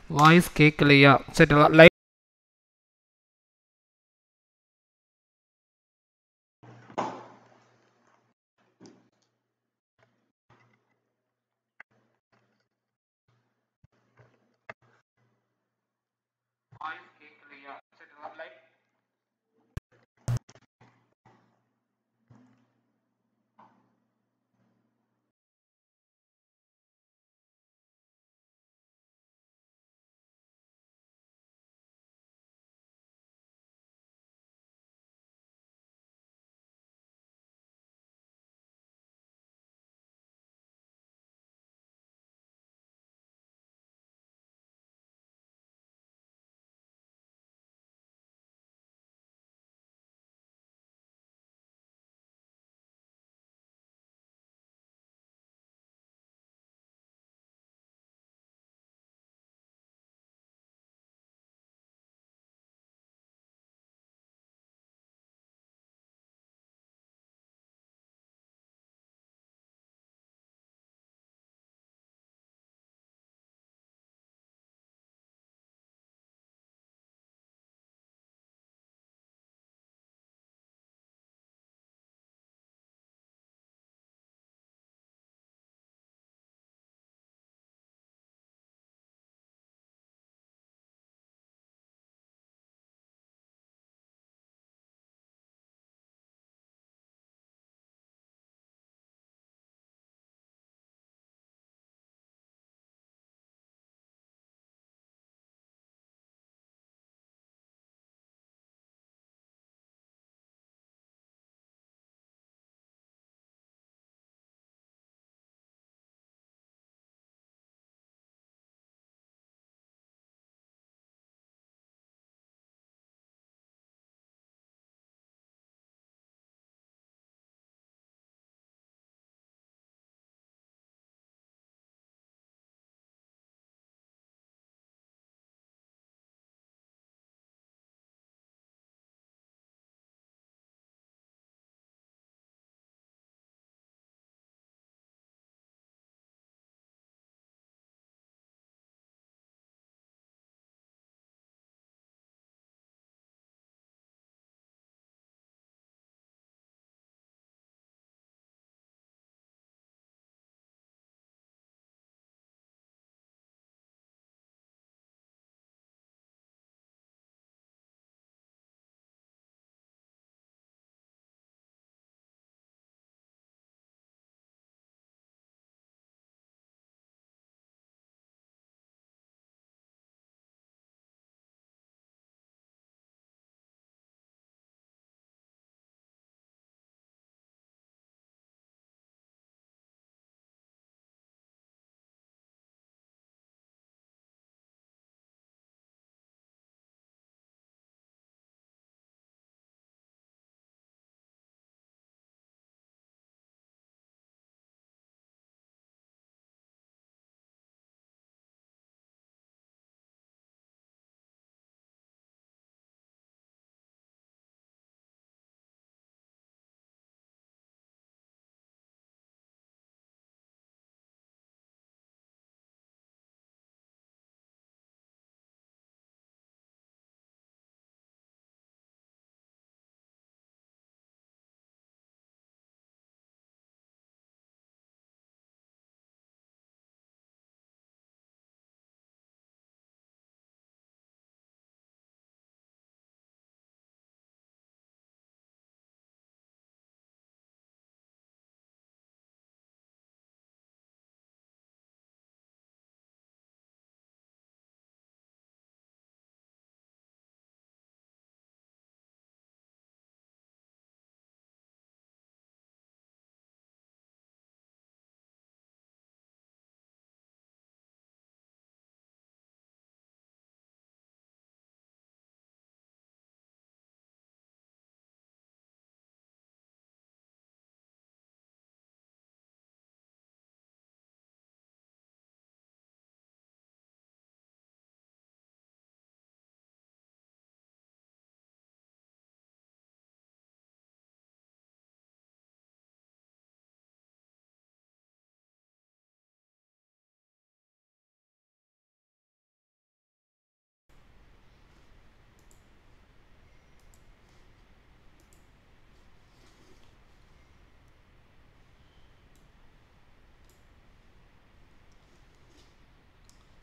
Voice கேட்கலையா சரி live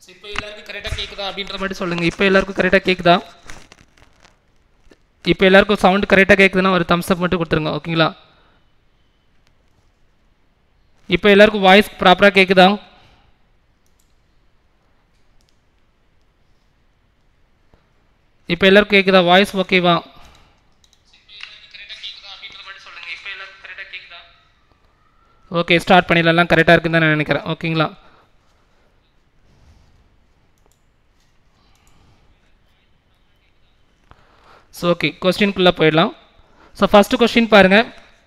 இப்போ எல்லாருக்கும் கரெக்டாக கேட்குதா அப்படின்ற மாதிரி சொல்லுங்கள் இப்போ எல்லாருக்கும் கரெக்டாக கேட்குதா இப்போ எல்லாருக்கும் சவுண்ட் கரெக்டாக கேட்குதுன்னா ஒரு தம்ஸ் அப் மட்டும் கொடுத்துருங்க ஓகேங்களா இப்போ எல்லாருக்கும் வாய்ஸ் ப்ராப்பராக கேட்குதா இப்போ எல்லாருக்கும் கேட்குதா வாய்ஸ் ஓகேவா ஓகே ஸ்டார்ட் பண்ணிடலாம் எல்லாம் கரெக்டாக இருக்குன்னு தான் நான் நினைக்கிறேன் ஓகேங்களா ஸோ ஓகே கொஸ்டின்குள்ளே போயிடலாம் ஸோ ஃபஸ்ட்டு கொஸ்டின் பாருங்கள்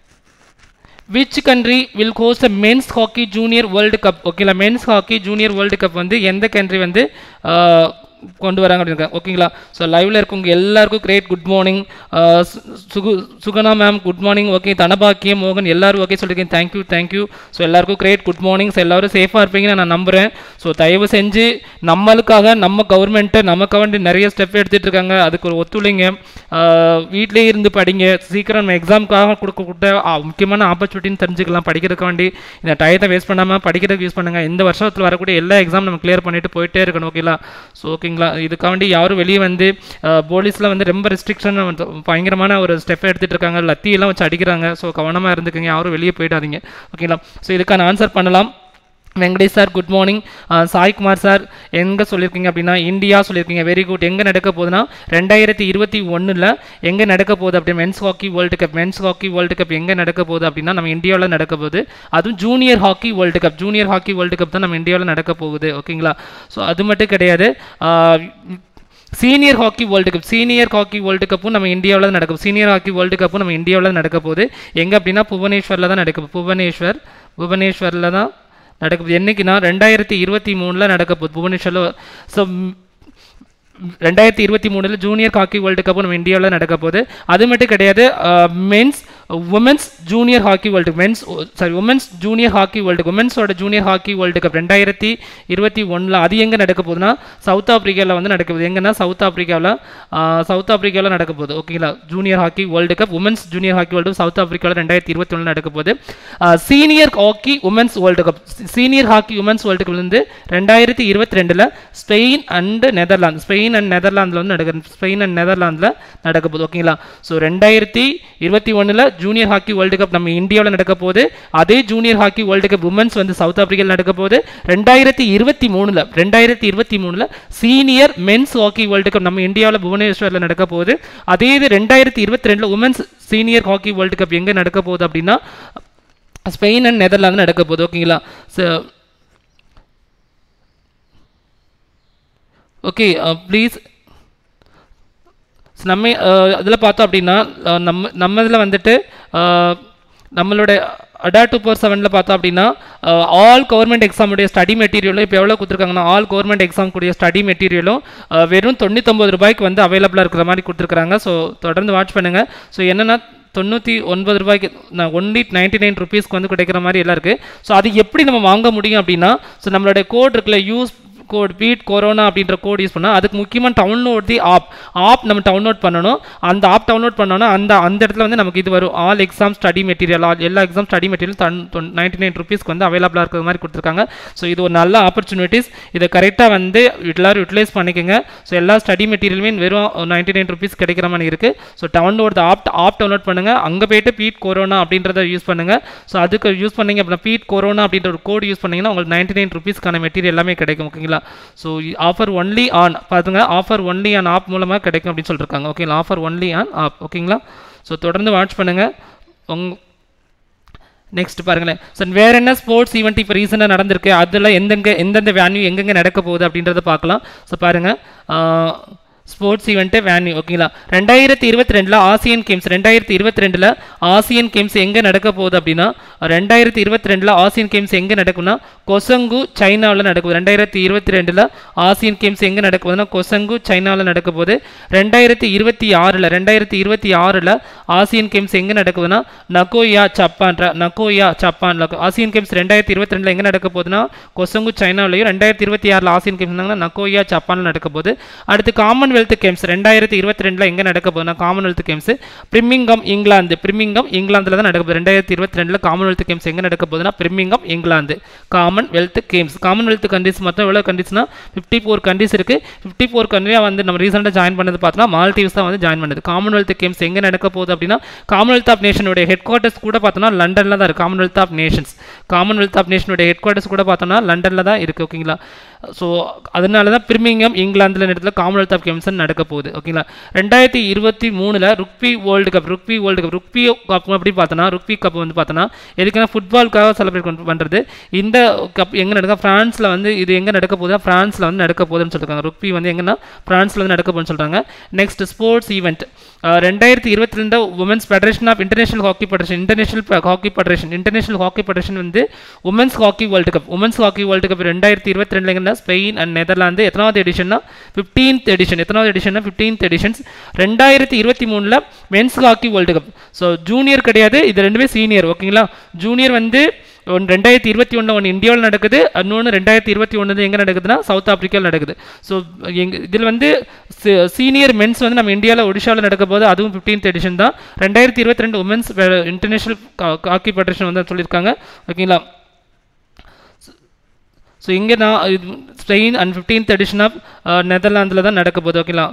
which country will host a men's hockey junior world cup ஓகேங்களா men's hockey junior world cup வந்து எந்த கண்ட்ரி வந்து ஆஹ், கொண்டு வராங்க அப்படின்னு ஓகேங்களா ஸோ லைவில் இருக்கவங்க எல்லாருக்கும் great good morning Sugu Sugana ma'am good morning okay Dhanabhagyam மோகன் எல்லாரும் ஓகே சொல்லியிருக்கேன் தேங்க்யூ தேங்க்யூ ஸோ எல்லாருக்கும் கிரேட் குட் மார்னிங் ஸோ எல்லாரும் சேஃபாக இருப்பீங்கன்னு நான் நம்புகிறேன் ஸோ தயவு செஞ்சு நம்மளுக்காக நம்ம கவர்மெண்ட்டு நமக்காக வேண்டி நிறைய ஸ்டெப் எடுத்துகிட்டு இருக்காங்க அதுக்கு ஒரு ஒத்துழைங்க வீட்டிலே இருந்து படிங்க சீக்கிரம் நம்ம எக்ஸாமுக்காக கொடுக்கக்கூட ஆ, முக்கியமான ஆப்பர்ச்சுனிட்டின்னு தெரிஞ்சுக்கலாம் படிக்கிறதுக்கு வேண்டி இந்த டயத்தை வேஸ்ட் பண்ணாமல் படிக்கிறதுக்கு யூஸ் பண்ணுங்கள் இந்த வருஷத்தில் வரக்கூடிய எல்லா எக்ஸாம் நம்ம கிளியர் பண்ணிட்டு போயிட்டே இருக்கணும் ஓகேங்களா ஸோ ஓகேங்களா இதுக்காக வேண்டி யாரும் வெளியே வந்து போலீஸில் வந்து ரொம்ப ரெஸ்ட்ரிக்ஷன் பயங்கரமான ஒரு ஸ்டெப் எடுத்துகிட்டு இருக்காங்க லத்தியெல்லாம் வச்சு அடிக்கிறாங்க ஸோ கவனமாக இருந்துக்குங்க யாரும் வெளியே போயிடாதீங்க ஓகேங்களா ஸோ இதுக்கான ஆன்சர் பண்ணலாம் Venkatesh sir good morning Saikumar sir எங்கே சொல்லியிருக்கீங்க அப்படின்னா இந்தியா சொல்லியிருக்கீங்க வெரி குட் எங்கே நடக்க போகுதுன்னா ரெண்டாயிரத்தி இருபத்தி ஒன்றில் எங்கே நடக்க போகுது அப்படி men's hockey world cup men's hockey world cup எங்கே நடக்க போகுது அப்படின்னா நம்ம இந்தியாவில் நடக்க போகுது அதுவும் junior hockey world cup junior hockey world cup தான் நம்ம இந்தியாவில் நடக்க போகுது ஓகேங்களா ஸோ அது மட்டும் கிடையாது senior hockey world cup senior hockey world கப்பும் நம்ம இந்தியாவில் நடக்கும் சீனியர் ஹாக்கி வேர்ல்டு கப்பும் நம்ம இந்தியாவில் நடக்க போகுது எங்கே அப்படின்னா புவனேஸ்வரில் தான் நடக்க புவனேஸ்வர் புவனேஸ்வரில் தான் நடக்க போகுது என்னைக்குன்னா ரெண்டாயிரத்தி இருபத்தி மூணில் நடக்க போகுது புவனேஸ்வரில் ஸோ ரெண்டாயிரத்தி இருபத்தி மூணில் ஜூனியர் ஹாக்கி வேர்ல்டு கப் நம்ம இந்தியாவில் நடக்க போகுது அது மட்டும் கிடையாது men's women's junior hockey world men's sorry women's junior hockey world உமன்ஸோட ஜூனியர் ஹாக்கி வேர்ல்டு கப் ரெண்டாயிரத்தி இருபத்தி ஒன்றில் அது எங்கே நடக்க போகுதுன்னா சவுத் ஆப்பிரிக்காவில் வந்து நடக்க போகுது எங்கன்னா சவுத் ஆப்பிரிக்காவில் சவுத் ஆப்பிரிக்காவில் நடக்க போகுது ஓகேங்களா junior hockey world cup women's junior hockey world south ஆப்பிரிக்காவில் ரெண்டாயிரத்தி இருபத்தி ஒன்றில் நடக்க போகுது senior hockey women's world cup senior hockey women's world cup வந்து ரெண்டாயிரத்தி இருபத்தி ரெண்டில் Spain and Netherlands Spain and நெதர்லாந்தில் வந்து நடக்க ஸ்பெயின் அண்ட் நெதர்லாந்தில் நடக்க போகுது ஓகேங்களா ஸோ ரெண்டாயிரத்தி இருபத்தி ஒன்றில் ஜூனியர் ஹாக்கி வேர்ல்டு கப் நம்ம இந்தியாவில் நடக்க போகுது அதே junior hockey world cup women's வந்து சவுத் ஆப்பிரிக்காவில் நடக்க போகுது ரெண்டாயிரத்தி இருபத்தி மூணில் ரெண்டாயிரத்தி இருபத்தி மூணில் senior men's hockey world cup நம்ம இந்தியாவில் புவனேஸ்வரில் நடக்க போகுது அதே இது ரெண்டாயிரத்தி இருபத்தி ரெண்டில் women's senior hockey world cup எங்கே நடக்க போகுது அப்படின்னா ஸ்பெயின் அண்ட் நெதர்லாந்து நடக்க போகுது ஓகேங்களா ஸோ ஓகே ப்ளீஸ் நம்ம இதில் பார்த்தோம் அப்படின்னா அஹ், நம்ம நம்ம இதில் வந்துட்டு அஹ், நம்மளோட அடா டூ ஃபோர் செவனில் பார்த்தோம் அப்படின்னா ஆல் கவர்மெண்ட் எக்ஸாமுடைய ஸ்டடி மெட்டீரியலும் இப்போ எவ்வளோ கொடுத்துருக்காங்கன்னா ஆல் கவர்மெண்ட் எக்ஸாம் கூடிய ஸ்டடி மெட்டீரியலும் வெறும் தொண்ணூத்தொம்பது ரூபாய்க்கு வந்து அவைலபிளாக இருக்கிற மாதிரி கொடுத்துருக்காங்க ஸோ தொடர்ந்து வாட்ச் பண்ணுங்கள் ஸோ என்னென்னா தொண்ணூற்றி ஒன்பது ரூபாய்க்கு நான் ஒன்லி நைன்டி நைன் ருபீஸ்க்கு வந்து கிடைக்கிற மாதிரி எல்லாம் இருக்குது ஸோ அது எப்படி நம்ம வாங்க முடியும் அப்படின்னா ஸோ நம்மளுடைய கோட் இருக்குல்ல யூஸ் கோட் பீட் கொரோனா அப்படின்ற கோட் யூஸ் பண்ணால் அதுக்கு முக்கியமாக டவுன்லோட் தி ஆப் ஆப் நம்ம டவுன்லோட் பண்ணணும் அந்த ஆப் டவுன்லோட் பண்ணோன்னா அந்த அந்த இடத்துல வந்து நமக்கு இது வரும் all exam study material all எல்லா எக்ஸாம் ஸ்டடி மெட்டீரியல் தன் நைன்டி நைன் ருபீஸ்க்கு வந்து அவைலபிளாக இருக்கிற மாதிரி கொடுத்துருக்காங்க ஸோ இது ஒரு நல்ல ஆப்பர்ச்சுனிட்டிஸ் இதை கரெக்டாக வந்து எல்லோரும் யூட்டிலைஸ் பண்ணிக்கோங்க ஸோ எல்லா ஸ்டடி மெட்டீரியலுமே வெறும் நைன்டி நைன் ருபீஸ் கிடைக்கிற மாதிரி இருக்குது so download the app app download பண்ணுங்கள் அங்கே போயிட்டு பீட் கொரோனா அப்படின்றத யூஸ் பண்ணுங்கள் ஸோ அதுக்கு யூஸ் பண்ணீங்க அப்படின்னா பீட் கொரோனா அப்படின்ற ஒரு கோட் யூஸ் பண்ணீங்கன்னா உங்களுக்கு நைன்டி நைன் ருபீஸ்க்கான மெட்டீரியல் எல்லாமே கிடைக்கும் ஓகேங்களா ஸோ ஆஃபர் ஒன்லி ஆன் பார்த்துங்க ஆஃபர் ஒன்லி ஆன் ஆப் மூலமாக கிடைக்கும் அப்படின்னு சொல்லியிருக்காங்க ஓகேங்களா ஆஃபர் ஒன்லி ஆன் ஆப் ஓகேங்களா ஸோ தொடர்ந்து வாட்ச் பண்ணுங்கள் உங் நெக்ஸ்ட் பாருங்களேன் ஸோ வேற என்ன ஸ்போர்ட்ஸ் ஈவெண்ட் இப்போ ரீசெண்டாக நடந்திருக்கு அதில் எந்தெங்க எந்தெந்த வேன்யூ எங்கெங்கே நடக்க போகுது அப்படின்றத பார்க்கலாம் ஸோ பாருங்கள் ஸ்போர்ட்ஸ் ஈவெண்ட்டு வேன்யூ ஓகேங்களா ரெண்டாயிரத்தி இருபத்தி ரெண்டில் ஆசியன் கேம்ஸ் ரெண்டாயிரத்தி இருபத்தி ரெண்டில் ஆசியன் கேம்ஸ் எங்கே நடக்க போகுது அப்படின்னா ரெண்டாயிரத்தி இருபத்தி ரெண்டில் ஆசியன் கேம்ஸ் எங்கே நடக்கும்னா கொசங்கு சைனாவில் நடக்குது ரெண்டாயிரத்தி இருபத்தி ரெண்டில் ஆசியன் கேம்ஸ் எங்கே நடக்க போகுதுன்னா கொசங்கு சைனாவில் நடக்க போகுது ரெண்டாயிரத்தி இருபத்தி ஆறில் ரெண்டாயிரத்தி இருபத்தி ஆறில் ஆசியன் கேம்ஸ் எங்கே நடக்குதுன்னா நகோயா ஜப்பான் நகோயா ஜப்பான்ல ஆசியன் கேம்ஸ் ரெண்டாயிரத்தி இருபத்தி ரெண்டில் எங்கே நடக்க போகுதுன்னா கொசங்கு சைனாவிலையும் ரெண்டாயிரத்தி இருபத்தி ஆறில் ஆசியன் கேம்ஸ் நகோயா ஜப்பானில் நடக்க போகுது அடுத்து காமன்வெல்த் காமன்வெல்த் கேம்ஸ் ரெண்டாயிரத்தி இருபத்தி ரெண்டில் எங்கே நடக்க போகுதுன்னா Commonwealth games Birmingham England Birmingham இங்கிலாந்தில் தான் நடக்க போகுது ரெண்டாயிரத்தி இருபத்தி ரெண்டில் காமன்வெல்த் கேம்ஸ் எங்கே நடக்க போகுதுன்னா Birmingham England Commonwealth games Commonwealth countries மொத்தம் எவ்வளோ கண்ட்ரிஸ்னா ஃபிஃப்டி ஃபோர் கண்ட்ரிஸ் இருக்குது ஃபிஃப்டி ஃபோர் கண்ட்ரியாக வந்து நம்ம ரீசெண்டாக ஜாயின் பண்ணது பார்த்தோன்னா மால்டீவ்ஸ் தான் வந்து ஜாயின் பண்ணுது காமன்வெல்த் கேம்ஸ் எங்கே நடக்க போகுது அப்படின்னா காமன்வெல்த் ஆஃப் நேஷனுடைய ஹெட் குவார்ட்டர்ஸ் கூட பார்த்தோன்னா லண்டனில் தான் இருக்குது Commonwealth of nations Commonwealth of நேஷனுடைய ஹெட் குவார்ட்டர்ஸ் கூட பார்த்தோன்னா லண்டனில் தான் இருக்குது ஓகேங்களா ஸோ அதனால தான் பிரிமிங்கம் இங்கிலாந்தில் இடத்துல காமன்வெல்த் ஆஃப் கேம்ஸ் நடக்க போகுது ஓகேங்களா ரெண்டாயிரத்தி இருபத்தி மூணில் rugby world cup rugby world cup rugby cup அப்படி பார்த்தோன்னா ருக்பி கப் வந்து பார்த்தோன்னா எதுக்குன்னா ஃபுட்பாலுக்காக செலிப்ரேட் பண்ணுறது இந்த கப் எங்கே நடக்க ஃப்ரான்ஸில் வந்து இது எங்கே நடக்க போகுதா ஃப்ரான்ஸில் வந்து நடக்க போகுதுன்னு சொல்லியிருக்காங்க ருக்பி வந்து எங்கன்னா ஃப்ரான்ஸில் வந்து நடக்க போகுதுன்னு சொல்கிறாங்க நெக்ஸ்ட் ஸ்போர்ட்ஸ் ஈவெண்ட் ரெண்டாயிரத்தி இருபத்தி ரெண்டு women's federation of international hockey federation international hockey federation international hockey federation வந்து women's hockey world cup women's hockey world cup ரெண்டாயிரத்தி இருபத்தி ரெண்டுல ஸ்பெயின் அண்ட் நெதர்லாந்து எத்தனாவது எடிஷன்னா ஃபிஃப்டீன்த் எடிஷன் எத்தனாவது எடிஷன்னா ஃபிஃப்டீன்த் எடிஷன்ஸ் ரெண்டாயிரத்தி இருபத்தி மூணில் men's hockey world cup so junior கிடையாது இது ரெண்டுமே சீனியர் ஓகேங்களா ஜூனியர் வந்து ஒன்று ரெண்டாயிரத்தி இருபத்தி ஒன்று ஒன்று இந்தியாவில் நடக்குது இன்னொன்று ரெண்டாயிரத்தி இருபத்தி ஒன்று எங்கே நடக்குதுன்னா சவுத் ஆப்பிரிக்காவில் நடக்குது ஸோ எங்க இதில் வந்து சீனியர் மென்ஸ் வந்து நம்ம இந்தியாவில் ஒடிஷாவில் நடக்க போது அதுவும் ஃபிஃப்டீன்த் எடிஷன் தான் ரெண்டாயிரத்தி இருபத்தி ரெண்டு உமன்ஸ் இன்டர்நேஷனல் ஹாக்கி ஃபெடரேஷன் வந்து சொல்லியிருக்காங்க ஓகேங்களா ஸோ இங்கே நான் இது Spain and fifteenth edition of நெதர்லாந்தில் தான் நடக்க போகுது ஓகேங்களா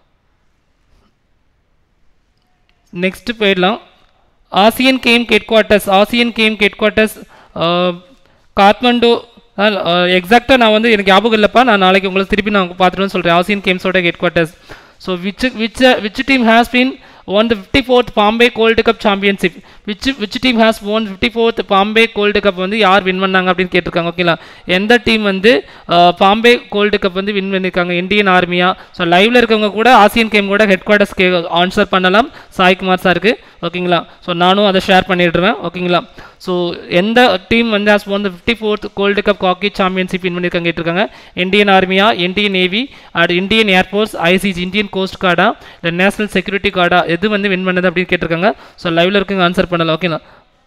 நெக்ஸ்ட் போயிடலாம் Asian game headquarters Asian game headquarters Kathmandu எக்ஸாக்டாக நான் வந்து எனக்கு ஞாபகம் இல்லைப்பா நான் நாளைக்கு உங்களுக்கு திருப்பி நான் பார்த்துட்டு சொல்கிறேன் ஆசியன் கேம்ஸோட headquarters so which which which team has been won the 54th Bombay Gold Cup Championship which which team has won 54th Bombay Gold Cup வந்து யார் வின் பண்ணாங்க அப்படின்னு கேட்டிருக்காங்க ஓகேங்களா எந்த டீம் வந்து பாம்பே கோல்டு கப் வந்து வின் பண்ணியிருக்காங்க இந்தியன் ஆர்மியா ஸோ லைவ்ல இருக்கவங்க கூட ஆசியன் கேம் கூட ஹெட் குவார்ட்டர்ஸ் கே ஆன்சர் பண்ணலாம் சாய்குமார் சாருக்கு ஓகேங்களா ஸோ நானும் அதை ஷேர் பண்ணிடுறேன் ஓகேங்களா ஸோ எந்த டீம் வந்து has one fifty fourth gold cup hockey championship win பண்ணியிருக்காங்க கேட்டிருக்காங்க இந்தியன் ஆர்மியா Indian navy and Indian air force ICG Indian coast கார்டா இல்லை நேஷனல் செக்யூரிட்டி கார்டா எது வந்து வின் பண்ணது அப்படின்னு கேட்டிருக்காங்க ஸோ லைவ்ல இருக்கவங்க ஆன்சர் பண்ணலாம் ஓகேங்களா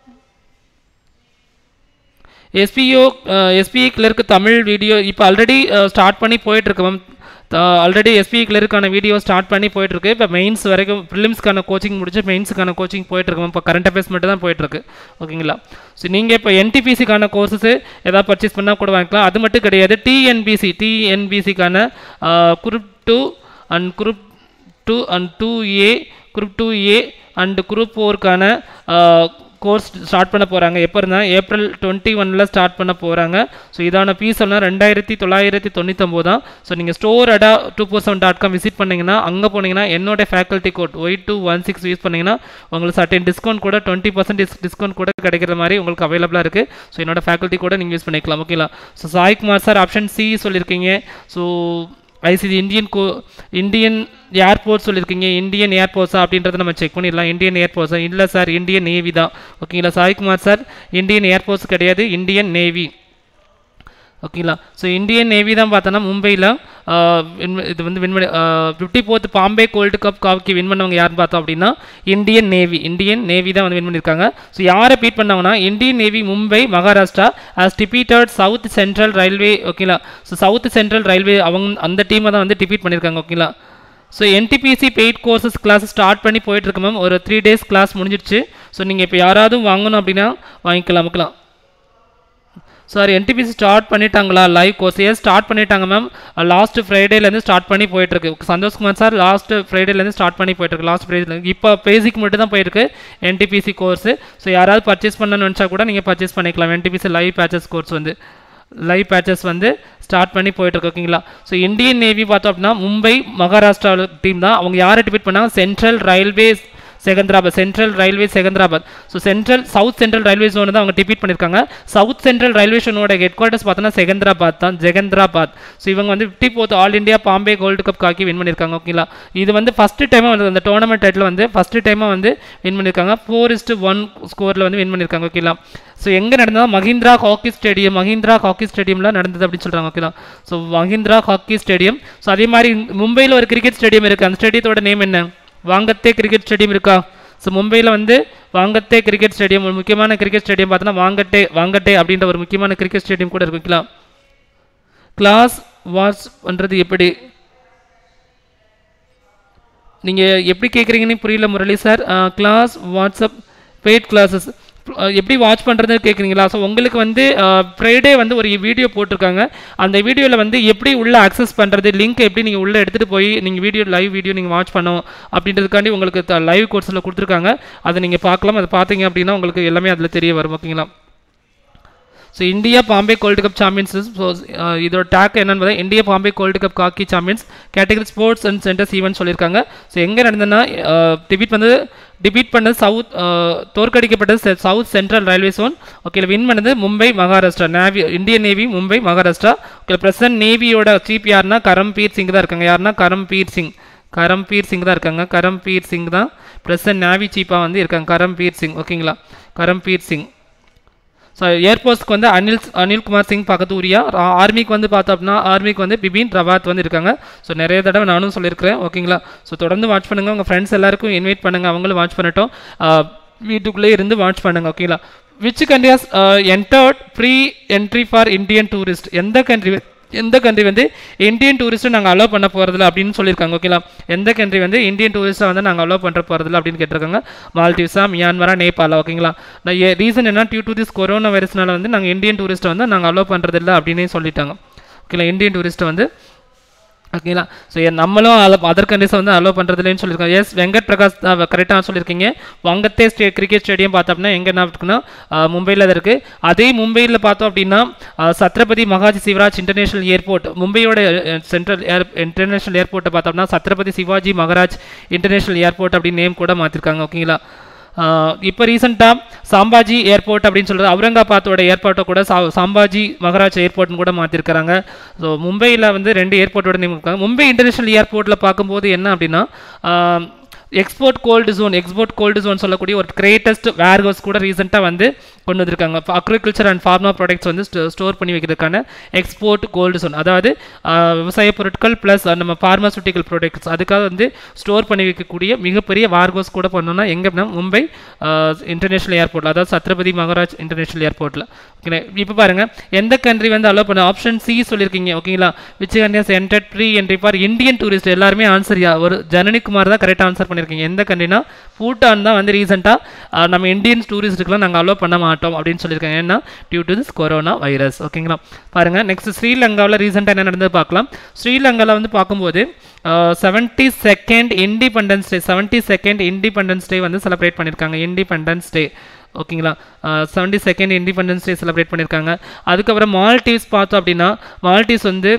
SBO SBI clerk Tamil video இப்போ ஆல்ரெடி ஸ்டார்ட் பண்ணி போயிட்டுருக்கு மேம் ஆல்ரெடி எஸ்பிஐ கிளருக்கான வீடியோ ஸ்டார்ட் பண்ணி போயிட்டுருக்கு இப்போ மெயின்ஸ் வரைக்கும் ப்ரிலிம்ஸ்க்கான கோச்சிங் முடிச்சு மெயின்ஸுக்கான கோச்சிங் போயிட்டுருக்கு மேம் இப்போ கரண்ட் அஃபேர்ஸ் மட்டும் தான் போயிட்டுருக்கு ஓகேங்களா ஸோ நீங்கள் இப்போ என்டிபிசிக்கான கோர்சஸ் எதாவது பர்ச்சேஸ் பண்ணால் கூட வாங்கிக்கலாம் அது மட்டும் கிடையாது டிஎன்பிசி டிஎன்பிசிக்கான group two and group two and two A group two A and group ஃபோருக்கான கோர்ஸ் ஸ்டார்ட் பண்ண போகிறாங்க எப்போ இருந்தால் ஏப்ரல் டுவெண்ட்டி ஒனில் ஸ்டார்ட் பண்ண போகிறாங்க ஸோ இதான ஃபீஸ் எல்லாம் ரெண்டாயிரத்தி தொள்ளாயிரத்தி தொண்ணூத்தொம்பது தான் ஸோ நீங்கள் ஸ்டோர் அடா two four seven dot com visit பண்ணிங்கன்னா அங்கே போனீங்கன்னா என்னோட faculty code Y two one six use பண்ணிங்கன்னா உங்களுக்கு சர்டன் டிஸ்கவுண்ட் கூட டுவெண்ட்டி பர்சன்ட் டிஸ்கவுண்ட் கூட கிடைக்கிற மாதிரி உங்களுக்கு அவைலபிளாக இருக்குது ஸோ என்னோட ஃபேக்கல்ட்டி கூட நீங்கள் யூஸ் பண்ணிக்கலாம் ஓகேங்களா so Saikumar sir option C சொல்லியிருக்கீங்க ஸோ ஐசிசி இந்தியன் கோ இந்தியன் ஏர்போர்ட் சொல்லியிருக்கீங்க இந்தியன் ஏர்போர்ட்ஸா அப்படின்றத நம்ம செக் பண்ணிடலாம் இந்தியன் ஏர்போர்ட்ஸா இல்லை சார் இந்தியன் நேவி தான் ஓகேங்களா சாய்குமார் சார் இந்தியன் ஏர்போர்ட்ஸ் கிடையாது இந்தியன் நேவி ஓகேங்களா ஸோ இந்தியன் நேவி தான் பார்த்தோன்னா மும்பையில் இது வந்து வின் பண்ணி fifty fourth Bombay gold cup hockey win பண்ணவங்க யாருன்னு பார்த்தோம் அப்படின்னா இந்தியன் நேவி இந்தியன் நேவி தான் வந்து வின் பண்ணியிருக்காங்க ஸோ யாரை பீட் பண்ணாங்கன்னா Indian navy Mumbai Maharashtra as defeated south central railway ஓகேங்களா ஸோ சவுத் சென்ட்ரல் ரயில்வே அவங்க அந்த டீமை தான் வந்து டிபீட் பண்ணியிருக்காங்க ஓகேங்களா so NTPC paid courses class start பண்ணி போயிட்டுருக்கு மேம் ஒரு த்ரீ டேஸ் கிளாஸ் முடிஞ்சிடுச்சு ஸோ நீங்கள் இப்போ யாராவது வாங்கணும் அப்படின்னா வாங்கிக்கலாம் வாங்கிக்கலாம் சார் என்டிபிசி ஸ்டார்ட் பண்ணிட்டாங்களா லைவ் கோர்ஸ் ஏன் ஸ்டார்ட் பண்ணிட்டாங்க மேம் லாஸ்ட் ஃப்ரைடேலேருந்து ஸ்டார்ட் பண்ணி போயிட்டுருக்கு சந்தோஷ்குமார் சார் லாஸ்ட் ஃப்ரைடேலேருந்து ஸ்டார்ட் பண்ணி போயிட்டுருக்கு லாஸ்ட் ஃப்ரைடே இப்போ பேசிக் மட்டும் தான் போயிருக்கு என்டிபிசி கோர்ஸ் ஸோ யாராவது பர்ச்சேஸ் பண்ணணும்னு நினச்சா கூட நீங்கள் பர்ச்சேஸ் பண்ணிக்கலாம் என்டிபிசி லைவ் பேச்சஸ் கோர்ஸ் வந்து லைவ் பேச்சஸ் வந்து ஸ்டார்ட் பண்ணி போயிட்டுருக்கு ஓகேங்களா ஸோ இந்தியன் நேவி பார்த்தோம் அப்படின்னா மும்பை மகாராஷ்டிரா டீம் தான் அவங்க யாரை டிபீட் பண்ணாங்க central railways Secunderabad central railway Secunderabad so central south central railway zone தான் அவங்க டிபீட் பண்ணியிருக்காங்க சவுத் சென்ட்ரல் ரயில்வே ஜோனோட ஹெட் குவார்ட்டர்ஸ் பார்த்தோன்னா செகந்திராபாத் தான் ஜெகந்திராபாத் ஸோ இவங்க வந்து fifty fourth all India Bombay gold cup hockey win பண்ணியிருக்காங்க ஓகேங்களா இது வந்து ஃபஸ்ட்டு டைமாக வந்து அந்த டோர்னமெண்ட் டைட்டில் வந்து ஃபஸ்ட்டு டைமாக வந்து வின் பண்ணியிருக்காங்க ஃபோர் இஸ்ட்டு ஒன் ஸ்கோரில் வந்து வின் பண்ணியிருக்காங்க ஓகேங்களா ஸோ எங்கே நடந்ததா Mahindra hockey stadium Mahindra hockey ஸ்டேடியமில் நடந்தது அப்படின்னு சொல்கிறாங்க ஓகேங்களா so Mahindra hockey stadium so அதே மாதிரி மும்பையில் ஒரு கிரிக்கெட் ஸ்டேடியம் இருக்குது அந்த ஸ்டேடியத்தோட நேம் என்ன வாங்கத்தே கிரிக்கெட் ஸ்டேடியம் இருக்கா ஸோ மும்பையில் வந்து வாங்கத்தே கிரிக்கெட் ஸ்டேடியம் ஒரு முக்கியமான கிரிக்கெட் ஸ்டேடியம் பார்த்தோன்னா வாங்கட்டே வாங்கட்டே அப்படின்ற ஒரு முக்கியமான கிரிக்கெட் ஸ்டேடியம் கூட இருக்குங்களா கிளாஸ் வாட்ச் பண்ணுறது எப்படி நீங்கள் எப்படி கேட்குறீங்கன்னு புரியல Murali sir class WhatsApp paid classes எப்படி வாட்ச் பண்ணுறது கேட்குறீங்களா ஸோ உங்களுக்கு வந்து ஃப்ரைடே வந்து ஒரு வீடியோ போட்டிருக்காங்க அந்த வீடியோவில் வந்து எப்படி உள்ளே அக்சஸ் பண்ணுறது லிங்க் எப்படி நீங்கள் உள்ளே எடுத்துகிட்டு போய் நீங்கள் வீடியோ லைவ் வீடியோ நீங்கள் வாட்ச் பண்ணணும் அப்படின்றதுக்காண்டி உங்களுக்கு லைவ் கோர்ஸில் கொடுத்துருக்காங்க அதை நீங்கள் பார்க்கலாம் அதை பார்த்தீங்க அப்படின்னா உங்களுக்கு எல்லாமே அதில் தெரிய வரும் ஓகேங்களா so India Bombay gold cup champions so இதோட டேக் என்னன்னு பார்த்தா India Bombay gold cup hockey champions category sports and centres event சொல்லியிருக்காங்க ஸோ எங்கே நடந்ததுன்னா டிபீட் வந்து டிபீட் பண்ணது சவுத் தோற்கடிக்கப்பட்டது south central railway zone okay win பண்ணது Mumbai Maharashtra navy Indian navy Mumbai Maharashtra okay present நேவியோட சீப் யாருன்னா கரம்பீர் சிங் தான் இருக்காங்க யாருன்னா கரம்பீர் சிங் கரம்பீர் சிங் தான் இருக்காங்க கரம்பீர் சிங் தான் பிரசன்ட் நேவி சீப்பாக வந்து இருக்காங்க கரம்பீர் சிங் ஓகேங்களா கரம்பீர் சிங் ஸோ ஏர்போர்ட்ஸ்க்கு வந்து அனில் அனில்குமார் சிங் பக்கத்து ஊரியா ஆர்மிக்கு வந்து பார்த்தோம் அப்படின்னா ஆர்மிக்கு வந்து பிபின் ரவாத் வந்து இருக்காங்க ஸோ நிறைய தடவை நானும் சொல்லியிருக்கிறேன் ஓகேங்களா ஸோ தொடர்ந்து வாட்ச் பண்ணுங்கள் உங்கள் ஃப்ரெண்ட்ஸ் எல்லாருக்கும் இன்வைட் பண்ணுங்கள் அவங்களும் வாட்ச் பண்ணட்டும் வீட்டுக்குள்ளே இருந்து வாட்ச் பண்ணுங்கள் ஓகேங்களா which countries entered free entry for Indian tourist எந்த கண்ட்ரி எந்த கண்ட்ரி வந்து இந்தியன் டூரிஸ்ட்டு நாங்கள் அலோவ் பண்ண போகிறதில்ல அப்படின்னு சொல்லியிருக்காங்க ஓகேங்களா எந்த கண்ட்ரி வந்து இந்தியன் டூரிஸ்ட்டை வந்து நாங்கள் அலோவ் பண்ணுற போகிறதில்ல அப்படின்னு கேட்டிருக்காங்க மால்டீவ்ஸா மியான்மரா நேபாளா ஓகேங்களா நான் ரீசன் என்ன டியூ டு திஸ் கொரோனா வைரஸ்னால வந்து நாங்கள் இந்தியன் டூரிஸ்ட்டை வந்து நாங்கள் அலோவ் பண்ணுறதில்ல அப்படின்னே சொல்லிட்டாங்க ஓகேங்களா இந்தியன் டூரிஸ்ட்டை வந்து ஓகேங்களா ஸோ நம்மளும் அதர் கண்ட்ரிஸை வந்து அலோவ் பண்ணுறதுலன்னு சொல்லியிருக்கோம் எஸ் வெங்கட் பிரகாஷ் கரெக்டாக சொல்லியிருக்கீங்க வங்கத்தே ஸ்டே கிரிக்கெட் ஸ்டேடியம் பார்த்தோம் அப்படின்னா எங்கே என்ன இருக்குன்னா மும்பையில் தான் இருக்குது அதே மும்பையில் பார்த்தோம் அப்படின்னா சத்ரபதி மகாஜி சிவராஜ் இன்டர்நேஷனல் ஏர்போர்ட் மும்பையோட சென்ட்ரல் ஏர் இன்டர்நேஷனல் ஏர்போர்ட்டை பார்த்தோம்னா சத்ரபதி சிவாஜி மகாராஜ் இன்டர்நேஷனல் ஏர்போர்ட் அப்படின்னு நேம் கூட மாற்றிருக்காங்க ஓகேங்களா இப்போ ரீசெண்டாக சாம்பாஜி ஏர்போர்ட் அப்படின்னு சொல்கிறது அவுரங்காபாத்தோட ஏர்போர்ட்டை கூட சா சாம்பாஜி மகாராஜ் ஏர்போர்ட்னு கூட மாற்றிருக்கிறாங்க ஸோ மும்பையில் வந்து ரெண்டு ஏர்போர்ட்டோட நேம் இருக்காங்க மும்பை இன்டர்நேஷனல் ஏர்போர்ட்டில் பார்க்கும்போது என்ன அப்படின்னா export cold zone export cold zone சொல்லக்கூடிய ஒரு கிரேட்டஸ்ட் வேர்ஹவுஸ் கூட ரீசெண்டாக வந்து கொண்டு வந்திருக்காங்க அக்ரிகல்ச்சர் அண்ட் ஃபார்மா ப்ராடக்ட்ஸ் வந்து ஸ்டோர் பண்ணி வைக்கிறதுக்கான எக்ஸ்போர்ட் கோல்டு ஜோன் அதாவது விவசாய பொருட்கள் ப்ளஸ் நம்ம ஃபார்மாசூட்டிக்கல் ப்ராடக்ட்ஸ் அதுக்காக வந்து ஸ்டோர் பண்ணி வைக்கக்கூடிய மிகப்பெரிய வார்கோஸ் கூட பண்ணோம்னா எங்கே அப்படின்னா மும்பை இன்டர்நேஷனல் ஏர்போர்ட்டில் அதாவது சத்ரபதி மகாராஜ் இன்டர்நேஷனல் ஏர்போர்ட்டில் ஓகே இப்போ பாருங்கள் எந்த கண்ட்ரி வந்து அலோவ் பண்ண ஆப்ஷன் சி சொல்லியிருக்கீங்க ஓகேங்களா which countries enter free entry for Indian tourist எல்லாருமே ஆன்சர் யா ஒரு ஜனனிக்குமார் தான் கரெக்டாக ஆன்சர் பண்ணியிருக்கீங்க எந்த கண்ட்ரினா பூட்டான் தான் வந்து ரீசெண்டாக நம்ம இந்தியன் டூரிஸ்ட்டுக்கெலாம் நாங்கள் அலோவ் பண்ண மாட்டோம் அப்படின்னு சொல்லியிருக்காங்க ஏன்னா due to this corona virus ஓகேங்களா பாருங்கள் நெக்ஸ்ட் ஸ்ரீலங்காவில் ரீசெண்டாக என்ன நடந்தது பார்க்கலாம் ஸ்ரீலங்காவில் வந்து பார்க்கும்போது seventy second independence day seventy second independence day வந்து செலிப்ரேட் பண்ணியிருக்காங்க இண்டிபெண்டன்ஸ் டே ஓகேங்களா seventy second independence day celebrate பண்ணியிருக்காங்க அதுக்கப்புறம் மால்டீவ்ஸ் பார்த்தோம் அப்படின்னா மால்டீவ்ஸ் வந்து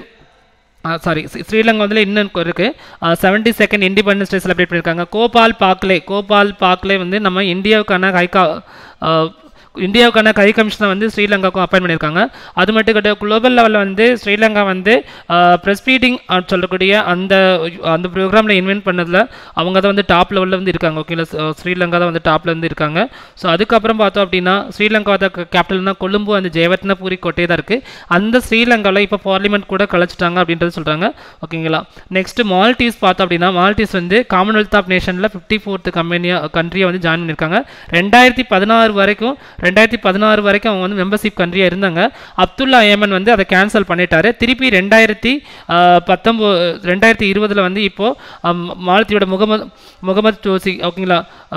சாரி ஸ்ரீலங்கா வந்து இன்னும் இருக்குது seventy second independence day celebrate பண்ணியிருக்காங்க கோபால் பாக்லே கோபால் பாக்லே வந்து நம்ம இந்தியாவுக்கான ஹைகா இந்தியாவுக்கான கை கமிஷனை வந்து ஸ்ரீலங்காவுக்கும் அப்பாயின் பண்ணியிருக்காங்க அது மட்டும் கிடையாது குளோபல் லெவலில் வந்து ஸ்ரீலங்கா வந்து ப்ரெஸ் ஃபீடிங் சொல்லக்கூடிய அந்த அந்த ப்ரோக்ராமில் இன்வென்ட் பண்ணதில் அவங்க தான் வந்து டாப் லெவலில் வந்து இருக்காங்க ஓகேங்களா ஸ்ரீலங்கா தான் வந்து டாப்பில் வந்து இருக்காங்க ஸோ அதுக்கப்புறம் பார்த்தோம் அப்படின்னா ஸ்ரீலங்கா தான் கேபிட்டல்னா கொழும்பு அந்த ஜெயவர்த்தனபுரி கோட்டை தான் இருக்குது அந்த ஸ்ரீலங்காவில் இப்போ பார்லிமெண்ட் கூட கலைச்சிட்டாங்க அப்படின்றது சொல்கிறாங்க ஓகேங்களா நெக்ஸ்ட் மால்டீஸ் பார்த்தோம் அப்படின்னா மால்டீஸ் வந்து காமன்வெல்த் ஆஃப் நேஷனில் ஃபிஃப்டி ஃபோர்த்து கம்பெனியாக கண்ட்ரியை வந்து ஜாயின் பண்ணியிருக்காங்க ரெண்டாயிரத்தி பதினாறு வரைக்கும் ரெண்டாயிரத்தி பதினாறு வரைக்கும் அவங்க வந்து மெம்பர்ஷிப் கண்ட்ரியாக இருந்தாங்க அப்துல்லா ஏமன் வந்து அதை கேன்சல் பண்ணிட்டாரு திருப்பி ரெண்டாயிரத்தி பத்தொம்போது ரெண்டாயிரத்தி இருபதில் வந்து இப்போது மாலத்தீவோட முகமது முகமது ஜோசி ஓகேங்களா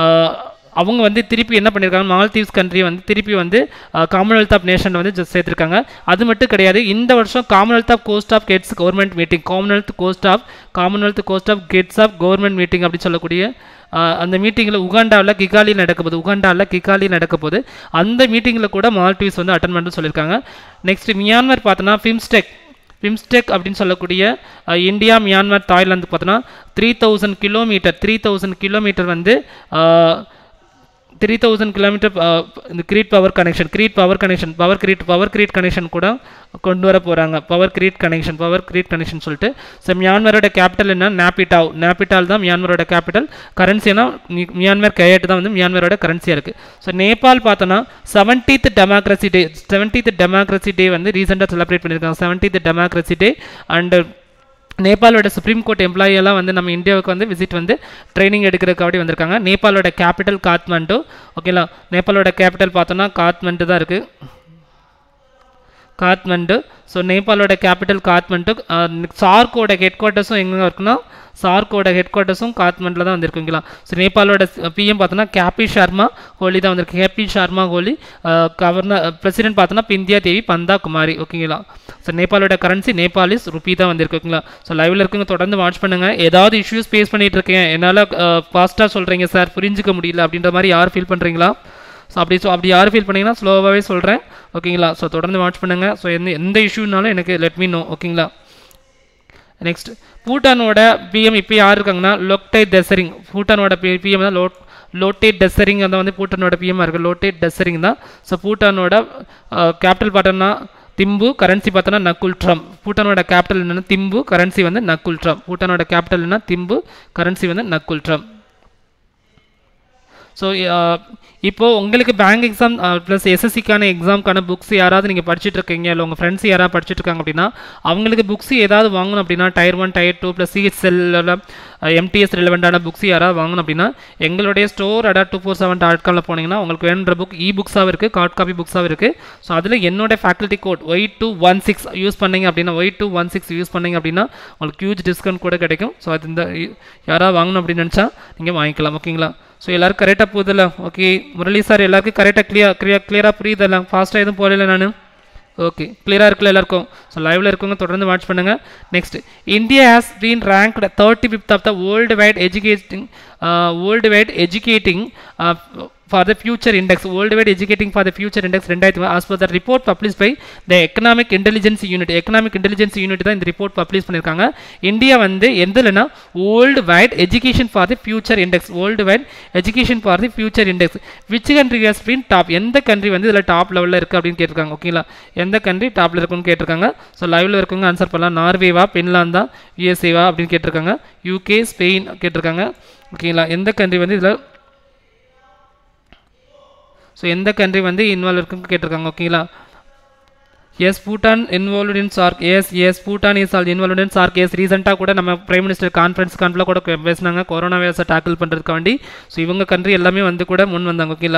அவங்க வந்து திருப்பி என்ன பண்ணியிருக்காங்க மால்தீவ்ஸ் கண்ட்ரி வந்து திருப்பி வந்து காமன்வெல்த் ஆஃப் நேஷன் வந்து சேர்த்துருக்காங்க அது மட்டும் கிடையாது இந்த வருஷம் commonwealth of ghost of heads government meeting commonwealth ghost of commonwealth ghost of heads of government meeting அப்படின்னு சொல்லக்கூடிய அந்த மீட்டிங்கில் உகாண்டாவில் கிகாலி நடக்க போகுது உகாண்டாவில் கிகாலி நடக்க போகுது அந்த மீட்டிங்கில் கூட மால்டீவ்ஸ் வந்து அட்டன் பண்ணு சொல்லியிருக்காங்க நெக்ஸ்ட் மியான்மர் பார்த்தோன்னா ஃபிம்ஸ்டெக் ஃபிம்ஸ்டெக் அப்படின்னு சொல்லக்கூடிய இந்தியா மியான்மர் தாய்லாந்து பார்த்தோன்னா three thousand kilometre three thousand kilometre வந்து த்ரீ தௌசண்ட் கிலோமீட்டர் இந்த grid power connection grid power connection power grid power grid connection கூட கொண்டு வர போகிறாங்க power grid connection power grid connection சொல்லிட்டு ஸோ மியான்மரோட கேபிட்டல் என்ன நாப்பிட்டாவ் நாப்பிட்டால் தான் மியான்மரோட கேபிட்டல் கரன்சினா மியான்மர் கையெட்டு தான் வந்து மியான்மரோட கரன்சியாக இருக்குது ஸோ நேபாள் பார்த்தோன்னா seventieth democracy day seventieth democracy day வந்து ரீசெண்டாக செலிப்ரேட் பண்ணியிருக்காங்க செவன்டீத் டெமோக்ரஸி டே அண்டு நேபாளோட சுப்ரீம் கோர்ட் எம்ப்ளாயெல்லாம் வந்து நம்ம இந்தியாவுக்கு வந்து விசிட் வந்து ட்ரைனிங் எடுக்கிறதுக்காக வந்திருக்காங்க நேபாளோட கேபிட்டல் காத்மண்டு ஓகேங்களா நேபாளோட கேபிட்டல் பார்த்தோன்னா காத்மண்டு தான் இருக்குது காத்மண்டு ஸோ நேபாளோட கேபிட்டல் காத்மண்டு சார்க்கோட ஹெட் குவார்ட்டர்ஸும் எங்கே இருக்குன்னா சார்க்கோட ஹெட் குவார்ட்டர்ஸும் காத்மண்டில் தான் வந்திருக்குங்களா ஸோ நேபாளோட பிஎம் பார்த்தோன்னா கேபி சர்மா ஹோலி தான் வந்திருக்கு கேபி சர்மா ஹோலி கவர்னர் பிரசிடென்ட் பார்த்தோன்னா பிந்தியா தேவி பந்தா குமாரி ஓகேங்களா ஸோ நேபாளோட கரன்சி நேபாளிஸ் ருபி தான் வந்திருக்கு ஓகேங்களா ஸோ லைவில் இருக்குங்க தொடர்ந்து வாட்ச் பண்ணுங்கள் ஏதாவது இஷ்யூஸ் ஃபேஸ் பண்ணிட்டு இருக்கேன் என்னால் ஃபாஸ்ட்டாக சொல்கிறீங்க சார் புரிஞ்சுக்க முடியல அப்படின்ற மாதிரி யார் ஃபீல் பண்ணுறீங்களா ஸோ அப்படி ஸோ அப்படி யார் ஃபீல் பண்ணீங்கன்னா ஸ்லோவாகவே சொல்கிறேன் ஓகேங்களா ஸோ தொடர்ந்து வாட்ச் பண்ணுங்கள் ஸோ எந்த எந்த இஷ்யூனாலும் எனக்கு லெட் மீ நோ ஓகேங்களா நெக்ஸ்ட் பூட்டானோட பிஎம் இப்போ யார் இருக்காங்கன்னா லோக்டை டெசரிங் பூட்டானோட பி பிஎம் தான் லோ லோட்டே டெசரிங் தான் வந்து பூட்டானோட பிஎம்மாக இருக்குது லோட்டே டெசரிங் தான் ஸோ பூட்டானோட கேபிட்டல் பார்த்தோன்னா திம்பு கரன்சி பார்த்தோன்னா நக்குல் ட்ரம் பூட்டானோட கேபிட்டல் என்னென்னா திம்பு கரன்சி வந்து நக்குல் ட்ரம் பூட்டானோட கேபிட்டல் என்ன திம்பு கரன்சி வந்து நக்குல் ட்ரம் ஸோ இப்போது உங்களுக்கு பேங்க் எக்ஸாம் ப்ளஸ் எஸ்எஸ்சிக்கான எக்ஸாம்க்கான புக்ஸ் யாராவது நீங்கள் படிச்சுட்டு இருக்கீங்க இல்லை உங்கள் ஃப்ரெண்ட்ஸ் யாராவது படிச்சுட்டு இருக்காங்க அப்படின்னா அவங்களுக்கு புக்ஸ் ஏதாவது வாங்கணும் அப்படின்னா tier one tier two plus CHL MTS ரிலவெண்ட்டான புக்ஸ் யாராவது வாங்கணும் அப்படின்னா எங்களுடைய ஸ்டோர் அடா டூ ஃபோர் செவன் டாட் காமில் போனீங்கன்னா உங்களுக்கு வேணுன்ற புக் இ புக்ஸாகவும் இருக்குது கார்ட் காப்பி புக்ஸாகவும் இருக்குது ஸோ அதில் என்னோட faculty code Y two one six use பண்ணீங்க அப்படின்னா Y two one six use பண்ணீங்க அப்படின்னா உங்களுக்கு ஹியூஜ் டிஸ்கவுண்ட் கூட கிடைக்கும் ஸோ அது இந்த யாராவது வாங்கணும் அப்படின்னு நினச்சா நீங்கள் வாங்கிக்கலாம் ஓகேங்களா ஸோ எல்லோரும் கரெக்டாக போகுதில்ல ஓகே முரளி சார் எல்லாருக்கும் கரெக்டாக கிளியர் கிளியர் கிளியராக புரியுதில்ல ஃபாஸ்ட்டாக எதுவும் போகல நான் ஓகே கிளியராக இருக்குல்ல எல்லாருக்கும் ஸோ லைவில் இருக்கவங்க தொடர்ந்து வாட்ச் பண்ணுங்கள் next India has been ranked thirty fifth of the world wide educating world wide educating for the future index worldwide educating for the future index ரெண்டாயிரத்தி as per the report published by the economic intelligence unit economic intelligence unit தான் இந்த report publish பண்ணியிருக்காங்க India வந்து எதுலனா world wide education for the future index world wide education for the future index which country has been top எந்த country வந்து இதில் top லெவலில் இருக்குது அப்படின்னு கேட்டிருக்காங்க ஓகேங்களா எந்த கண்ட்ரி டாப்பில் இருக்குன்னு கேட்டிருக்காங்க ஸோ லைவில் இருக்கவங்க ஆன்சர் பண்ணலாம் நார்வேவா பின்லாந்தா யூஎஸ்ஏவா அப்படின்னு கேட்டிருக்காங்க யூகே ஸ்பெயின் கேட்டிருக்காங்க ஓகேங்களா எந்த கண்ட்ரி வந்து இதில் ஸோ எந்த கண்ட்ரி வந்து இன்வால்வ் இருக்குன்னு கேட்டிருக்காங்க ஓகேங்களா yes Bhutan involved in SAARC yes yes Bhutan is all involved in SAARC yes ரீசெண்டாக கூட நம்ம பிரைம் மினிஸ்டர் கான்ஃபரன்ஸ் கான்ஃபில் கூட பேசினாங்க கொரோனா வைரஸை டேக்கிள் பண்ணுறதுக்காண்டி ஸோ இவங்க கண்ட்ரி எல்லாமே வந்து கூட முன் வந்தாங்க ஓகேங்களா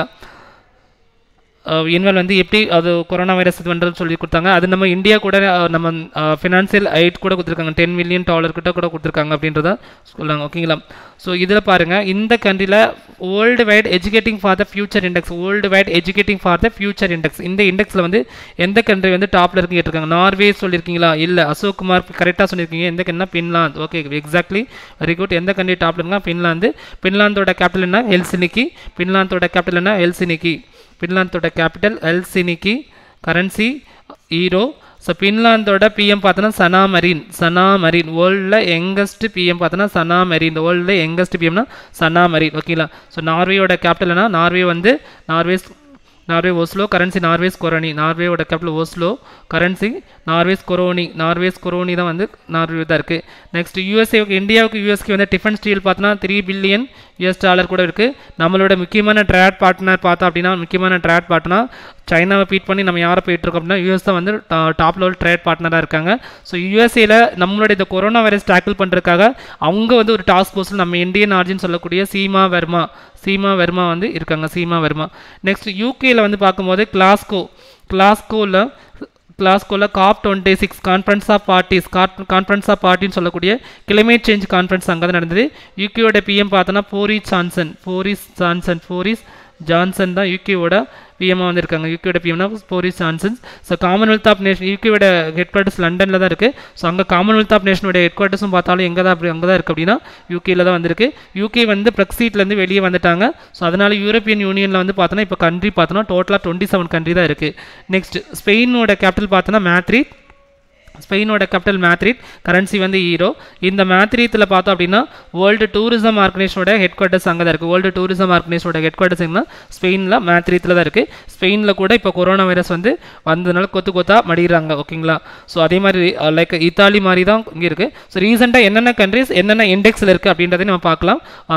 இன்வால்வ் வந்து எப்படி அது கொரோனா வைரஸ் இது பண்ணுறது சொல்லி கொடுத்தாங்க அது நம்ம இந்தியா கூட நம்ம ஃபினான்சியல் ஐட் கூட கொடுத்துருக்காங்க டென் மில்லியன் டாலர் கிட்ட கூட கொடுத்துருக்காங்க அப்படின்றத சொல்லாங்க ஓகேங்களா ஸோ இதில் பாருங்கள் இந்த கண்ட்ரியில் world wide educating for the future index world wide educating for the future index இந்த இண்டெக்ஸில் வந்து எந்த கண்ட்ரி வந்து டாப்பில் இருக்கு கேட்டிருக்காங்க நார்வே சொல்லியிருக்கீங்களா இல்லை அசோக் குமார் கரெக்டாக சொல்லியிருக்கீங்க எந்த கண்ட்ரினா Finland okay exactly very good எந்த கண்ட்ரி டாப்பில் இருக்குன்னா பின்லாந்து பின்லாந்தோட கேபிட்டல் என்ன ஹெல்சினிக்கி பின்லாந்தோட கேபிட்டல் என்ன ஹெல்சினிக்கி பின்லாந்தோட capital Helsinki currency euro so பின்லாந்தோட பிஎம் பார்த்தோன்னா சனா மரீன் சனா மரீன் வேர்ல்டில் எங்கஸ்ட் பிஎம் பார்த்தோன்னா சனா மரீன் இந்த வேர்ல்டில் எங்கஸ்ட் பிஎம்னா சனா மரீன் ஓகேங்களா ஸோ நார்வேயோட கேபிட்டல்னா நார்வே வந்து Norway's Norway Oslo currency Norway's krone நார்வேயோட capital Oslo currency Norway's krone Norway's krone தான் வந்து நார்வே தான் இருக்குது நெக்ஸ்ட் யூஎஸ்ஏவுக்கு இந்தியாவுக்கு யூஎஸ்க்கு வந்து டிஃபன் ஸ்டீல் பார்த்தோன்னா த்ரீ பில்லியன் யூஎஸ் டாலர் கூட இருக்குது நம்மளோட முக்கியமான ட்ரேட் பார்ட்னர் பார்த்தோம் அப்படின்னா முக்கியமான ட்ரேட் பார்ட்னர் சைனாவை பீட் பண்ணி நம்ம யாரை போயிட்டுருக்கோம் அப்படின்னா யூஎஸ் தான் வந்து டாப் லெவல் ட்ரேட் பார்ட்னராக இருக்காங்க ஸோ யூஎஸ்ஏல நம்மளோட இந்த கொரோனா வைரஸ் டேக்கிள் பண்ணுறதுக்காக அவங்க வந்து ஒரு டாஸ்க் ஃபோர்ஸில் நம்ம இந்தியன் ஆர்ஜின் சொல்லக்கூடிய சீமா வர்மா சீமா வர்மா வந்து இருக்காங்க சீமா வர்மா நெக்ஸ்ட் யூகேயில் வந்து பார்க்கும்போது கிளாஸ்கோ கிளாஸ்கோவில் கிளாஸ்கோவில் COP twenty six conference of parties conference of பார்ட்டின்னு சொல்லக்கூடிய கிளைமேட் சேஞ்ச் கான்ஃபரன்ஸ் அங்கே தான் நடந்தது யூகேயோட பிஎம் பார்த்தோன்னா Boris Johnson Boris Johnson Boris Johnson தான் யூகேவோட பிஎம்மாக வந்திருக்காங்க யூகேவோட பிஎம்னா Boris Johnson so commonwealth of nation யூகேவோட ஹெட் குவார்ட்டர்ஸ் லண்டனில் தான் இருக்குது ஸோ அங்கே காமன்வெல்த் ஆஃப் நேஷனோட ஹெட் குவார்ட்டர்ஸும் பார்த்தாலும் எங்கே தான் அப்படி அங்கே தான் இருக்குது அப்படின்னா யூகேல தான் வந்திருக்கு யூகே வந்து ப்ரெக்ஸீட்லேருந்து வெளியே வந்துட்டாங்க ஸோ அதனால் யூரோப்பியன் யூனியனில் வந்து பார்த்தோன்னா இப்போ கண்ட்ரி பார்த்தோன்னா டோட்டலாக டுவெண்ட்டி செவன் கண்ட்ரி தான் இருக்குது நெக்ஸ்ட் ஸ்பெயினோட கேபிட்டல் பார்த்தோன்னா மேத்ரிட் ஸ்பெயினோட கேபிட்டல் மேத்ரிட் கரன்சி வந்து ஈரோ இந்த மேத்ரீத்தில் பார்த்தோம் அப்படின்னா வேர்ல்டு டூரிசம் ஆர்கனைசேஷனோட ஹெட் குவார்ட்டர்ஸ் அங்கே தான் இருக்குது வேர்ல்டு டூரிசம் ஆர்கனைசேஷனோட ஹெட் குவார்ட்டர்ஸ் எங்கன்னா ஸ்பெயினில் மேத்ரீத்தில் தான் இருக்குது ஸ்பெயினில் கூட இப்போ கொரோனா வைரஸ் வந்து வந்ததுனால கொத்து கொத்தா மடிகிறாங்க ஓகேங்களா ஸோ அதே மாதிரி லைக் இத்தாலி மாதிரி தான் இங்கே இருக்குது ஸோ ரீசெண்டாக என்னென்ன கண்ட்ரிஸ் என்னென்ன இண்டெக்ஸில் இருக்குது அப்படின்றதையும் நம்ம பார்க்கலாம் வாங்க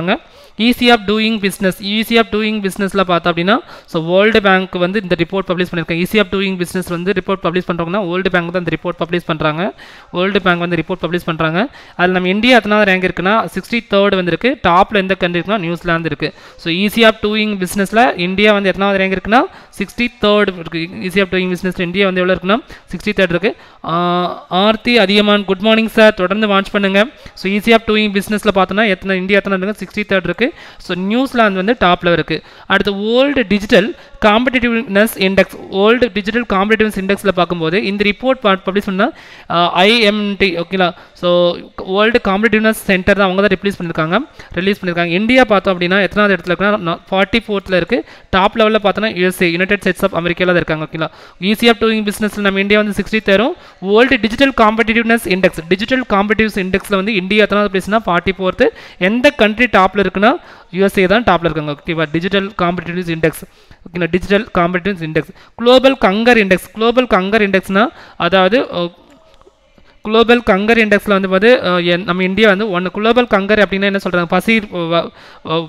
easy of doing business easy of doing பிஸ்னஸில் பார்த்தோம் அப்படின்னா ஸோ வேர்ல்டு பேங்க் வந்து இந்த ரிப்போர்ட் பப்ளிஷ் பண்ணியிருக்காங்க ஈஸி ஆஃப் டூயிங் பிஸ்னஸ் வந்து ரிப்போர்ட் பப்ளிஷ் பண்ணுறாங்கன்னா வேர்ல்டு பேங்க் தான் இந்த ரிப்போர்ட் பப்ளிஷ் பண்ணுறாங்க வேர்ல்டு பேங்க் வந்து ரிப்போர்ட் பப்ளிஷ் பண்ணுறாங்க அதில் நம்ம இந்தியா எத்தனாவது ரேங்க் இருக்குன்னா சிக்ஸ்டி தேர்ட் வந்திருக்கு டாப்பில் எந்த கண்ட்ரி இருக்குன்னா நியூசிலாந்து Zealand so easy of doing பிஸ்னஸில் இந்தியா வந்து எத்தனாவது ரேங்க் இருக்குன்னா சிக்ஸ்டி தேர்ட் இருக்குது ஈஸி ஆஃப் டூயிங் பிஸ்னஸில் இந்தியா வந்து எவ்வளோ இருக்குன்னா சிக்ஸ்டி தேர்ட் இருக்குது ஆர்த்தி அதிகமான் குட் மார்னிங் சார் தொடர்ந்து வாட்ச் பண்ணுங்கள் ஸோ ஈஸி ஆஃப் டூயிங் பிஸ்னஸில் பார்த்தோன்னா எத்தனை இந்தியா எத்தனை இருக்குது சிக்ஸ்டி தேர்ட் இருக்குது ஸோ நியூசிலாந்து வந்து டாப்பில் இருக்குது அடுத்து world digital competitiveness index world digital competitiveness இண்டெக்ஸில் பார்க்கும்போது இந்த ரிப்போர்ட் பப்ளிஷ் பண்ணால் ஐஎம்டி ஓகேங்களா ஸோ வேர்ல்டு காம்படிட்டிவ்னஸ் சென்டர் தான் அவங்க தான் ரிப்ளீஸ் பண்ணியிருக்காங்க ரிலீஸ் பண்ணியிருக்காங்க இந்தியா பார்த்தோம் அப்படின்னா எத்தனாவது இடத்துல இருக்குன்னா ஃபார்ட்டி ஃபோர்த்தில் இருக்குது டாப் லெவலில் பார்த்தோன்னா யூஎஸ்ஏ யுனைடெட் ஸ்டேட்ஸ் ஆஃப் அமெரிக்காவில் தான் இருக்காங்க ஓகேங்களா ஈஸி ஆஃப் டூயிங் பிஸ்னஸில் நம்ம இந்தியா வந்து sixty third world digital competitiveness index digital competitiveness இண்டெக்ஸில் வந்து இந்தியா எத்தனாவது பிளேஸ்னா ஃபார்ட்டி ஃபோர்த்து எந்த கண்ட்ரி டாப்பில் இருக்குன்னா யூஎஸ்ஏ தான் டாப்பில் இருக்காங்க ஓகேவா டிஜிட்டல் காம்படிட்டிவ்ஸ் இண்டெக்ஸ் ஓகேங்களா digital competitiveness index global hunger index global hunger இண்டெக்ஸ்னால் அதாவது குளோபல் கங்கர் இண்டெக்ஸில் வந்து பார்த்து அஹ், என்- நம்ம இந்தியா வந்து ஒன்று குளோபல் கங்கர் அப்படின்னா என்ன சொல்கிறாங்க பசி வ- வ-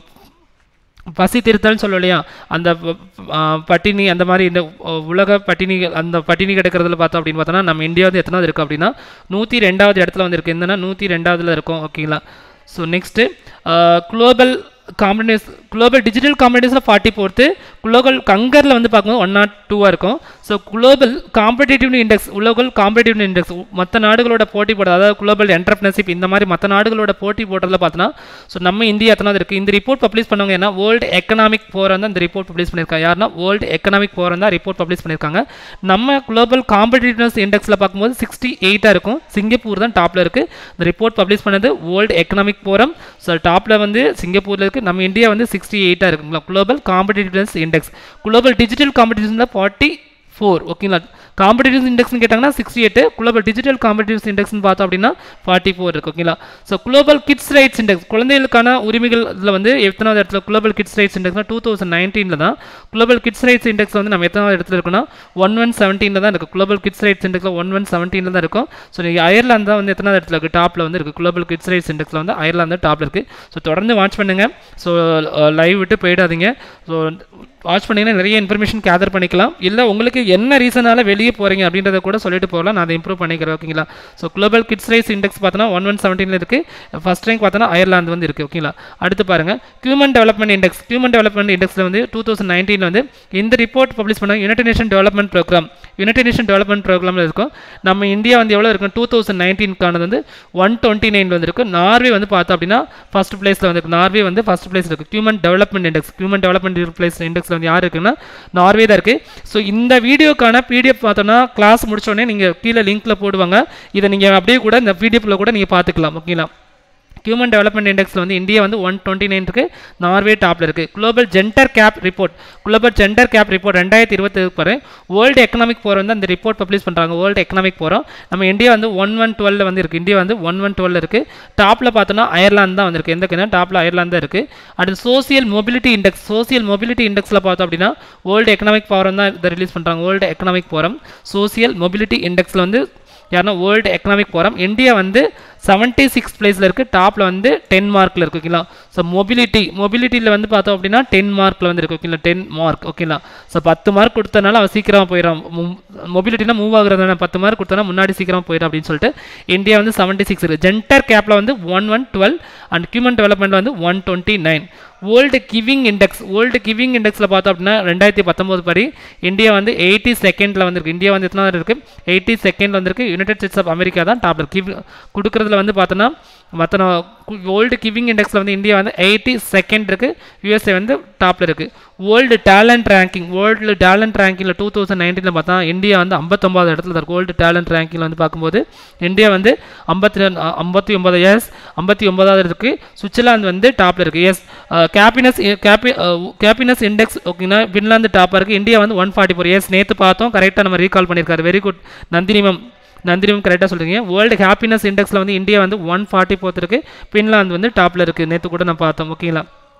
பசி திருத்தல்னு சொல்லுவோம் இல்லையா அந்த ப- ஆ, பட்டினி அந்த மாதிரி இந்த அ, உலக பட்டினி அந்த பட்டினி கிடக்கிறதுல பார்த்தோம் அப்படின்னு பார்த்தோன்னா நம்ம இந்தியா வந்து எத்தனாவது இருக்குது அப்படின்னா நூற்றி ரெண்டாவது இடத்துல வந்து இருக்குது என்னன்னா நூற்றி ரெண்டாவதுல இருக்கும் ஓகேங்களா ஸோ நெக்ஸ்ட்டு குளோபல் காம்படிஸ் குளோபல் டிஜிட்டல் காம்படிஷனில் ஃபார்ட்டி ஃபோர்த்து குளோபல் கங்கரில் வந்து பார்க்கும்போது ஒன் நாட் டூவாக இருக்கும் ஸோ குளோபல் காம்படிட்டிவ் இண்டெக்ஸ் உலகல் காம்படிட்டிவ் இண்டெக்ஸ் மற்ற நாடுகளோட போட்டி போடுறது அதாவது குளோபல் என்டர்பிரினர்ஷிப் இந்த மாதிரி மற்ற நாடுகளோட போட்டி போடுறதுல பார்த்தோன்னா ஸோ நம்ம இந்தியா எத்தனாவது இருக்குது இந்த ரிப்போர்ட் பப்ளிஷ் பண்ணவங்க என்ன வேர்ல்டு எக்கனாமிக் ஃபோரம் தான் இந்த ரிப்போர்ட் பப்ளிஷ் பண்ணியிருக்காங்க யாருன்னா வேர்ல்டு எக்கனாமிக் ஃபோரம் தான் ரிப்போர்ட் பப்ளிஷ் பண்ணியிருக்காங்க நம்ம குளோபல் காம்படிட்டிவ்னஸ் இண்டெக்ஸில் பார்க்கும்போது சிக்ஸ்டி எயிட்டாக இருக்கும் சிங்கப்பூர் தான் டாப்பில் இருக்குது இந்த ரிப்போர்ட் பப்ளிஷ் பண்ணது வேர்ல்டு எக்கனாமிக் ஃபோரம் ஸோ டாப்பில் வந்து சிங்கப்பூரில் இருக்குது நம்ம இந்தியா வந்து சிக்ஸ்டி எயிட்டாக இருக்குங்களா global competitiveness index global digital காம்படிஷனில் ஃபார்ட்டி ஃபோர் ஓகேங்களா காம்படிட்டிவ் இண்டெக்ஸ்னு கேட்டாங்கன்னா சிக்ஸ்டி எட்டு குளோபல் டிஜிட்டல் காம்படிட்டிவ் இண்டெக்ஸ்னு பார்த்தோம் அப்படின்னா ஃபார்ட்டி ஃபோர் இருக்கு ஓகேங்களா so global kids rights index குழந்தைகளுக்கான உரிமைகள் இதில் வந்து எத்தனாவது இடத்துல குளோபல் கிட்ஸ் ரைட்ஸ் இண்டெக்ஸ்னா டூ தௌசண்ட் நைன்டீனில் தான் குளோபல் கிட்ஸ் ரைட்ஸ் இண்டெக்ஸ் வந்து நம்ம எத்தனாவது இடத்துல இருக்குன்னா ஒன் ஒன் செவன்டீனில் தான் இருக்குது குளோபல் கிட்ஸ் ரைட்ஸ் இண்டெக்ஸில் ஒன் ஒன் செவன்டீனில் தான் இருக்கும் ஸோ நீங்கள் அயர்லாந்து தான் வந்து எத்தனாவது இடத்துல இருக்குது டாப்பில் வந்து இருக்குது குளோபல் கிட்ஸ் ரைட்ஸ் இண்டெக்ஸில் வந்து அயர்லாந்து டாப்பில் இருக்குது ஸோ தொடர்ந்து வாட்ச் பண்ணுங்கள் ஸோ லைவ் விட்டு போயிடாதீங்க ஸோ வாட்ச் பண்ணிங்கன்னா நிறைய இன்ஃபர்மேஷன் கேதர் பண்ணிக்கலாம் இல்லை உங்களுக்கு என்ன ரீசனால வெளியே போகிறீங்க அப்படின்றத கூட சொல்லிட்டு போகலாம் நான் அதை இம்ப்ரூவ் பண்ணிக்கிறேன் ஓகேங்களா so global kids rights index பார்த்தோன்னா ஒன் ஒன் செவன்டீனில் இருக்குது ஃபஸ்ட் ரேங்க் பார்த்தோன்னா அயர்லாந்து வந்து இருக்குது ஓகேங்களா அடுத்து பாருங்கள் human development index human development இண்டெக்ஸில் வந்து டூ தௌசண்ட் நைன்டீனில் வந்து இந்த ரிப்போர்ட் பப்ளிஷ் பண்ண United Nation Development Programme United Nation Development ப்ரோக்ராமில் இருக்கும் நம்ம இந்தியா வந்து எவ்வளோ இருக்கும் டூ தௌசண்ட் நைன்டீன்கானது வந்து ஒன் டுவெண்ட்டி நைன் வந்திருக்கு நார்வே வந்து பார்த்தோம் அப்படின்னா ஃபர்ஸ்ட் பிளேஸில் வந்து நார்வே வந்து ஃபர்ஸ்ட் பிளேஸ் இருக்குது human development index human development place இண்டெக்ஸில் வந்து யார் இருக்குன்னா நார்வே தான் இருக்குது ஸோ இந்த வீடியோக்கான பிடிஎஃப் பார்த்தோன்னா கிளாஸ் முடிச்சோடனே நீங்கள் கீழே லிங்க்கில் போடுவாங்க இதை நீங்கள் அப்படியே கூட இந்த பிடிஎஃப்ல கூட நீங்கள் பார்த்துக்கலாம் ஓகேங்களா ஹியூமன் டெவலப்மெண்ட் இண்டெக்ஸில் வந்து இந்தியா வந்து ஒன் டுவெண்ட்டி நைன் இருக்குது நார்வே டாப்பில் இருக்குது global gender gap report global gender gap report ரெண்டாயிரத்தி இருபத்தி பாரு வேர்ல்டு எக்கனாமிக் ஃபோரம் வந்து அந்த ரிப்போர்ட் பப்ளிஷ் பண்ணுறாங்க வேர்ல்டு எக்கனாமிக் ஃபோரம் நம்ம இந்தியா வந்து ஒன் ஒன் டுவெல்ல வந்து இருக்குது இந்தியா வந்து ஒன் ஒன் டுவெல் இருக்குது டாப்பில் பார்த்தோன்னா அயர்லாந்து தான் வந்திருக்கு எந்த கண்ட்ரி டாப்பில் அயர்லாந்து தான் இருக்குது அடுத்து social mobility index social mobility இண்டெக்ஸில் பார்த்தோம் அப்படின்னா வேர்ல்டு எக்கனாமிக் ஃபோரம் தான் இதை ரிலீஸ் பண்ணுறாங்க World economic Forum social mobility இண்டெக்ஸில் வந்து யாருன்னா வேர்ல்டு எக்கனாமிக் ஃபோரம் இந்தியா வந்து செவன்ட்டி சிக்ஸ் பிளேஸில் இருக்குது டாப்பில் வந்து டென் மார்க்கில் இருக்கு ஓகேங்களா ஸோ மொபிலிட்டி மொபிலிட்டியில் வந்து பார்த்தோம் அப்படின்னா டென் மார்க்கில் வந்து இருக்கு ஓகேங்களா டென் மார்க் ஓகேங்களா ஸோ பத்து மார்க் கொடுத்தனால அவன் சீக்கிரமாக போயிடும் மொபிலிட்டினா மூவ் ஆகுறதுனால பத்து மார்க் கொடுத்தனா முன்னாடி சீக்கிரமாக போயிடும் அப்படின்னு சொல்லிட்டு இந்தியா வந்து செவன்ட்டி சிக்ஸ் இருக்குது ஜென்டர் கேப்பில் வந்து one one twelve and human development வந்து one twenty nine world giving index world giving இண்டெக்ஸில் பார்த்தோம் அப்படின்னா ரெண்டாயிரத்தி பத்தொம்போது படி இந்தியா வந்து எயிட்டி செகண்டில் வந்திருக்கு இந்தியா வந்து எத்தனாவது இருக்குது எயிட்டி செகண்ட் வந்திருக்கு யுனைடெட் ஸ்டேட்ஸ் ஆஃப் அமெரிக்கா தான் டாப் கிவ் கொடுக்குறதுல வந்து பார்த்தோன்னா மற்ற வேர்ல்டு கிவிங் இண்டெக்ஸில் வந்து இந்தியா வந்து எயிட்டி செகண்ட் இருக்குது யூஎஸ்ஏ வந்து டாப்பில் இருக்குது world talent ranking world talent ரேங்கிங்கில் டூ தௌசண்ட் நைன்டீனில் பார்த்தா இந்தியா வந்து ஐம்பத்தொம்பது இடத்துல இருக்கு வேர்ல்டு டேலண்ட் ரேங்கிங்கில் வந்து பார்க்கும்போது இந்தியா வந்து ஐம்பத்தி ரெண்டு ஐம்பத்தி ஒன்பது எஸ் ஐம்பத்தி ஒன்பதாவது இருக்குது சுவிட்சர்லாந்து வந்து டாப்பில் இருக்குது எஸ் கேபினஸ் கேபி கேபினஸ் இண்டெக்ஸ் ஓகேங்களா ஃபின்லாந்து டாப்பாக இருக்குது இந்தியா வந்து ஒன் ஃபார்ட்டி ஃபோர் எஸ் நேற்று பார்த்தோம் கரெக்டாக நம்ம ரீகால் பண்ணியிருக்காரு வெரி குட் நந்தினிமம் நந்தினிமம் கரெக்டாக சொல்கிறீங்க வேர்ல்டு ஹாப்பினஸ் இண்டெக்ஸில் வந்து இந்தியா வந்து ஒன் ஃபார்ட்டி ஃபோர்த் இருக்குது ஃபின்லாந்து வந்து டாப்பில் இருக்குது நேற்று கூட நான் பார்த்தோம் ஓகேங்களா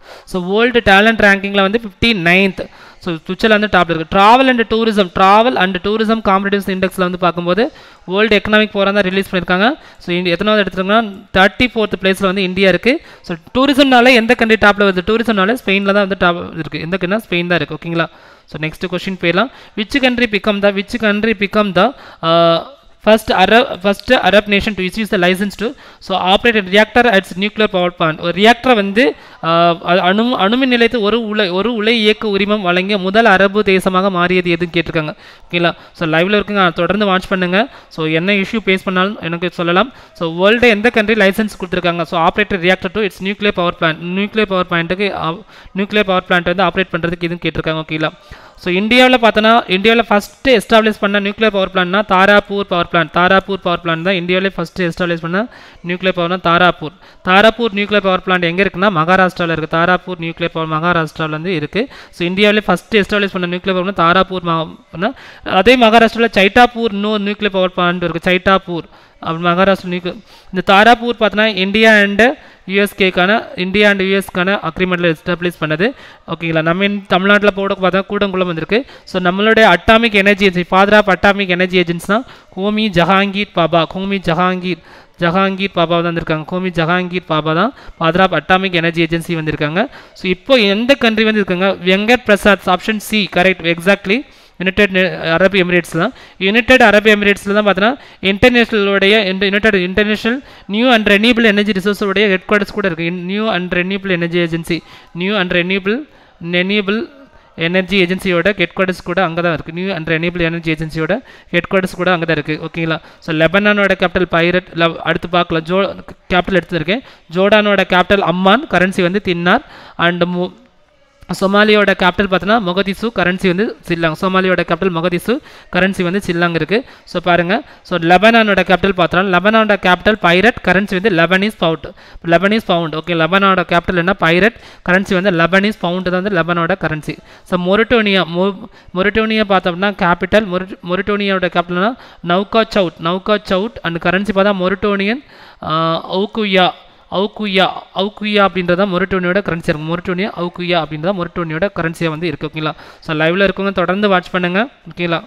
ஸோ வேர்ல்டு டேலண்ட் ரேங்கிங்கில் வந்து ஃபிஃப்டி நைன்த் ஸோ சுவிட்சர்லாந்து டாப்ல இருக்குது travel and tourism travel and tourism competitiveness இண்டெக்ஸில் வந்து பார்க்கும்போது வேர்ல்டு எக்கனாமிக் ஃபோரம் தான் ரிலீஸ் பண்ணியிருக்காங்க ஸோ எத்தனாவது எடுத்துருங்கன்னா தேர்ட்டி ஃபோர்த் பிளேஸில் வந்து இந்தியா இருக்குது ஸோ டூரிசம்னால எந்த கண்ட்ரி டாப்பில் வருது டூரிசம்னால ஸ்பெயினில் தான் வந்து டாப் இருக்குது எந்த கண்ட்ரினா ஸ்பெயின் தான் இருக்குது ஓகேங்களா ஸோ நெக்ஸ்ட் கொஸ்டின் போயிடலாம் which country become the which country become the first Arab first Arab nation to issues the licence to so operate reactor its nuclear power plant ஒரு ரியாக்டரை வந்து ஆஹ், அ- அணு அணுமின் நிலையத்து ஒரு உலை ஒரு உலை இயக்க உரிமம் வழங்கிய முதல் அரபு தேசமாக மாறியது எதுன்னு கேட்டிருக்காங்க ஓகேங்களா ஸோ லைவ்ல இருக்குங்க தொடர்ந்து வாட்ச் பண்ணுங்க ஸோ என்ன இஷ்யூ பேஸ் பண்ணாலும் எனக்கு சொல்லலாம் ஸோ வேர்ல்டு எந்த கண்ட்ரி லைசன்ஸ் கொடுத்துருக்காங்க so operator reactor to its nuclear power plant nuclear power பிளான்ட்டுக்கு நியூக்ளியர் பவர் பிளான்ட் வந்து ஆப்ரேட் பண்ணுறதுக்கு இதுன்னு கேட்டிருக்காங்க ஓகேங்களா ஸோ இந்தியாவில் பார்த்தோன்னா இந்தியாவில் ஃபஸ்ட்டு எஸ்டாப்ளிஷ் பண்ண நியூக்ளியர் பவர் பிளான்ட்னா Tarapur power plant Tarapur power plant தான் இந்தியாவிலே ஃபஸ்ட்டு எஸ்டாப்ளிஷ் பண்ண நியூக்ளியர் பவர்னா Tarapur Tarapur nuclear power plant எங்கே இருக்குன்னா மகாராஷ்டிராவில் இருக்குது தாராப்பூர் நியூக்ளியர் பவர் மகாராஷ்டிராவில் வந்து இருக்குது ஸோ இந்தியாவிலே ஃபஸ்ட்டு எஸ்டாப்ளிஷ் பண்ண நியூக்ளியர் பவர் தாராப்பூர் மா- அதே மகாராஷ்டிராவில் சைட்டாப்பூர் இன்னொரு நியூக்ளியர் பவர் பிளான்ட் இருக்குது சைட்டாப்பூர் அப்படி மகாராஷ்டிரா நியூக்ளியர் இந்த தாராப்பூர் பார்த்தோன்னா இந்தியா அண்டு யூஎஸ்கேக்கான இந்தியா அண்ட் யூஎஸ்க்கான அக்ரிமெண்ட்டில் எஸ்டாப்ளிஷ் பண்ணது ஓகேங்களா நம்ம இன் தமிழ்நாட்டில் போட பார்த்தா கூடங்குளம் வந்திருக்கு ஸோ நம்மளுடைய atomic energy agency father of atomic energy ஏஜென்சினா ஹோமி ஜஹாங்கீர் பாபா ஹோமி ஜஹாங்கீர் ஜஹாங்கீர் பாபா தான் வந்திருக்காங்க ஹோமி ஜஹாங்கீர் பாபா தான் father of atomic energy agency வந்திருக்காங்க ஸோ இப்போ எந்த கண்ட்ரி வந்து இருக்காங்க Venkat Prasad option C correct exactly United Arab Emirates தான் யுனைடெட் அரபு எமிரேட்ஸில் தான் பார்த்தீங்கன்னா இன்டர்நேஷனலுடைய united international new and renewable energy ரிசோர்ஸோடைய ஹெட் குவார்ட்டர்ஸ் கூட இருக்குது new and renewable energy agency new and renewable renewable energy ஏஜென்சியோட ஹெட் குவார்ட்டர்ஸ் கூட அங்கே தான் இருக்குது நியூ அண்ட் ரெனியூபிள் எனர்ஜி ஏஜென்சியோட ஹெட் குவார்ட்டர்ஸ் கூட அங்கே தான் இருக்குது ஓகேங்களா ஸோ லெபனானோட கேபிட்டல் பைரட் லவ் அடுத்து பார்க்கலாம் ஜோ கேபிட்டல் எடுத்துருக்கேன் ஜோர்டானோட கேபிட்டல் அம்மான் கரன்சி வந்து தின்னார் அண்ட் மு சொமாலியோட கேபிட்டல் பார்த்தோன்னா மொகதிசு கரன்சி வந்து சில்லாங் சோமாலியோட கேபிட்டல் மொகதிசு கரன்சி வந்து சில்லாங் இருக்குது ஸோ பாருங்கள் ஸோ லெபனானோட கேபிட்டல் பார்த்தோம்னா லெபனானோட கேபிட்டல் பைரட் கரன்சி வந்து Lebanese pound Lebanese pound okay லெபனானோட கேபிட்டல் என்ன பைரட் கரன்சி வந்து லெபனீஸ் பவுண்டு தான் வந்து லெபனோட கரன்சி ஸோ மொரிட்டோனியா மொ மொரிட்டோனியா பார்த்தோம்னா கேபிட்டல் மொரி மொரிட்டோனியாவோட கேபிட்டல்னா Nouakchott Nouakchott and currency பார்த்தா மொரிட்டோனியன் அவுகுயா அவுக்குயா அவுக்குயா அப்படின்றத மொரிட்டோனியோட கரன்சி இருக்கும் மொரிட்டோனியா அவுக்குயா அப்படின்றத மொரிட்டோனியோட கரன்சியாக வந்து இருக்கு ஓகேங்களா ஸோ லைவில் இருக்கவங்க தொடர்ந்து வாட்ச் பண்ணுங்க ஓகேங்களா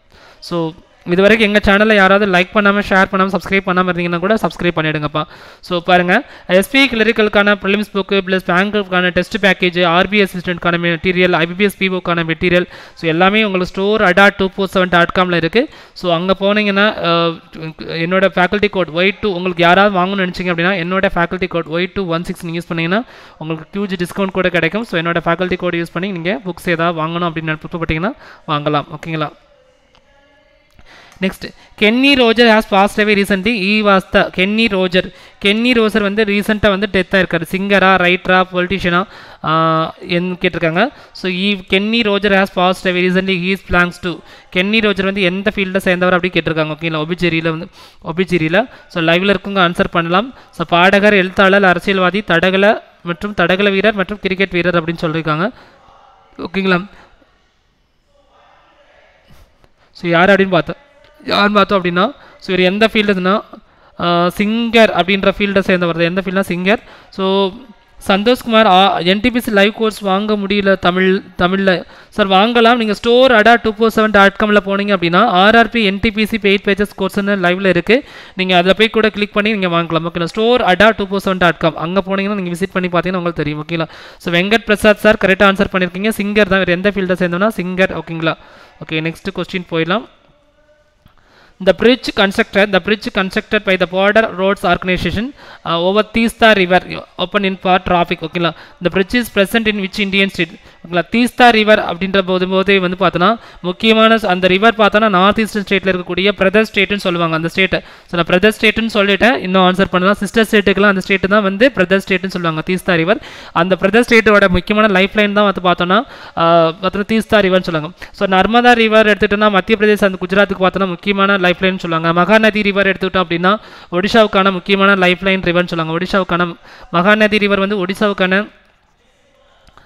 ஸோ இது வரைக்கும் எங்கள் சேனலில் யாராவது லைக் பண்ணாமல் ஷேர் பண்ணாமல் சப்ஸ்கிரைப் பண்ணாமல் இருந்தீங்கன்னா கூட சப்ஸ்கிரைப் பண்ணிவிடுங்கப்பா ஸோ பாருங்கள் எஸ்பி கிளரிக்கலுக்கான ப்ரிலிம்ஸ் புக்கு ப்ளஸ் பேங்க்குக்கான டெஸ்ட் பேக்கேஜ் ஆர்பி அசிஸ்டன்ட்கான மெட்டீரியல் ஐபிபிஎஸ் பிஓக்கான மெட்டீரியல் ஸோ எல்லாமே உங்களுக்கு ஸ்டோர் அடா டூ ஃபோர் செவன் டாட் காமில் இருக்குது ஸோ அங்கே போனீங்கன்னா அஹ், என்னோட ஃபேக்கல்ட்டி கோட் ஒய் டூ உங்களுக்கு யாராவது வாங்கணும்னு நினச்சிங்க அப்படின்னா என்னோட faculty code Y two one six use பண்ணீங்கன்னா உங்களுக்கு ஹியூஜ் டிஸ்கவுண்ட் கூட கிடைக்கும் ஸோ என்னோட ஃபேக்கல்ட்டி கோட் யூஸ் பண்ணி நீங்கள் புக்ஸ் ஏதாவது வாங்கணும் அப்படின்னு விருப்பப்பட்டீங்கன்னா வாங்கலாம் ஓகேங்களா next Kenny Roger has passed away recently he was the Kenny Roger Kenny Roger வந்து ரீசெண்டாக வந்து டெத்தாக இருக்காரு சிங்கரா ரைட்டரா பொலிட்டிஷியனா என் கேட்டிருக்காங்க so he Kenny Roger has passed away recently he's belongs to Kenny Roger வந்து எந்த ஃபீல்டில் சேர்ந்தவர் அப்படி கேட்டிருக்காங்க ஓகேங்களா ஒபிஜெரியில் வந்து ஒபிஜெரியில் ஸோ லைவில் இருக்கவங்க ஆன்சர் பண்ணலாம் ஸோ பாடகர் எழுத்தாளர் அரசியல்வாதி தடகள மற்றும் தடகள வீரர் மற்றும் கிரிக்கெட் வீரர் அப்படின்னு சொல்லியிருக்காங்க ஓகேங்களா ஸோ யார் அப்படின்னு பார்த்தோம் யார் பார்த்தோம் அப்படின்னா ஸோ இவர் எந்த ஃபீல்டுனா சிங்கர் அப்படின்ற ஃபீல்டை சேர்ந்தவர் எந்த ஃபீல்ட்னா singer so Santhoshkumar NTPC live course வாங்க முடியல தமிழ் தமிழில் சார் வாங்கலாம் நீங்கள் ஸ்டோர் அடா டூ ஃபோர் செவன் டாட் காமில் போனீங்க அப்படின்னா ஆர்ஆர்பி என்டிபிசி பெய்ட் பேஜஸ் கோர்ஸ்னு லைவில் இருக்குது நீங்கள் அதில் போய் கூட கிளிக் பண்ணி நீங்கள் வாங்கலாம் ஓகேங்களா ஸ்டோர் அடா two four seven dot com அங்கே போனீங்கன்னா நீங்கள் விசிட் பண்ணி பார்த்தீங்கன்னா உங்களுக்கு தெரியும் ஓகேங்களா ஸோ வெங்கட் பிரசாத் சார் கரெக்டாக ஆன்சர் பண்ணியிருக்கீங்க சிங்கர் தான் வேறு எந்த ஃபீல்டை சேர்ந்தோம்னா சிங்கர் ஓகேங்களா ஓகே நெக்ஸ்ட் கொஸ்டின் போயிடலாம் The bridge constructed, the bridge constructed by the Border Roads Organization uh, over Teesta River, open in for traffic. ஓகேங்களா the bridge is present in which Indian state? ஓகேங்களா Teesta river அப்படின்ற போது போதே வந்து பார்த்தோன்னா முக்கியமான ஸ்- அந்த ரிவர் பார்த்தோன்னா நார்த் ஈஸ்டர்ன் ஸ்டேட்டில் இருக்கக்கூடிய பிரதர் ஸ்டேட்டுன்னு சொல்லுவாங்க அந்த ஸ்டேட்டை ஸோ நான் பிரதர் ஸ்டேட்டுன்னு சொல்லிட்டேன் இன்னும் ஆன்சர் பண்ணலாம் சிஸ்டர் ஸ்டேட்டுக்குலாம் அந்த ஸ்டேட்டு தான் வந்து பிரதர் ஸ்டேட்டுன்னு சொல்லுவாங்க தீஸ்தா ரிவர் அந்த பிரதர் ஸ்டேட்டோட முக்கியமான லைஃப் லைன் தான் வந்து பார்த்தோன்னா ஆஹ், பார்த்தோன்னா தீஸ்தா ரிவர்னு சொல்லுவாங்க ஸோ நர்மதா ரிவர் எடுத்துட்டோம்னா மத்திய பிரதேசம் அந்த குஜராத்துக்கு பார்த்தோன்னா முக்கியமான லைஃப் லைன் சொல்லுவாங்க மகாநதி ரிவர் எடுத்துக்கிட்டோம் அப்படின்னா ஒடிஷாவுக்கான முக்கியமான லைஃப் லைன் ரிவர்னு சொல்லுவாங்க ஒடிஷாவுக்கான மகாநதி ரிவர் வந்து ஒடிஷாவுக்கான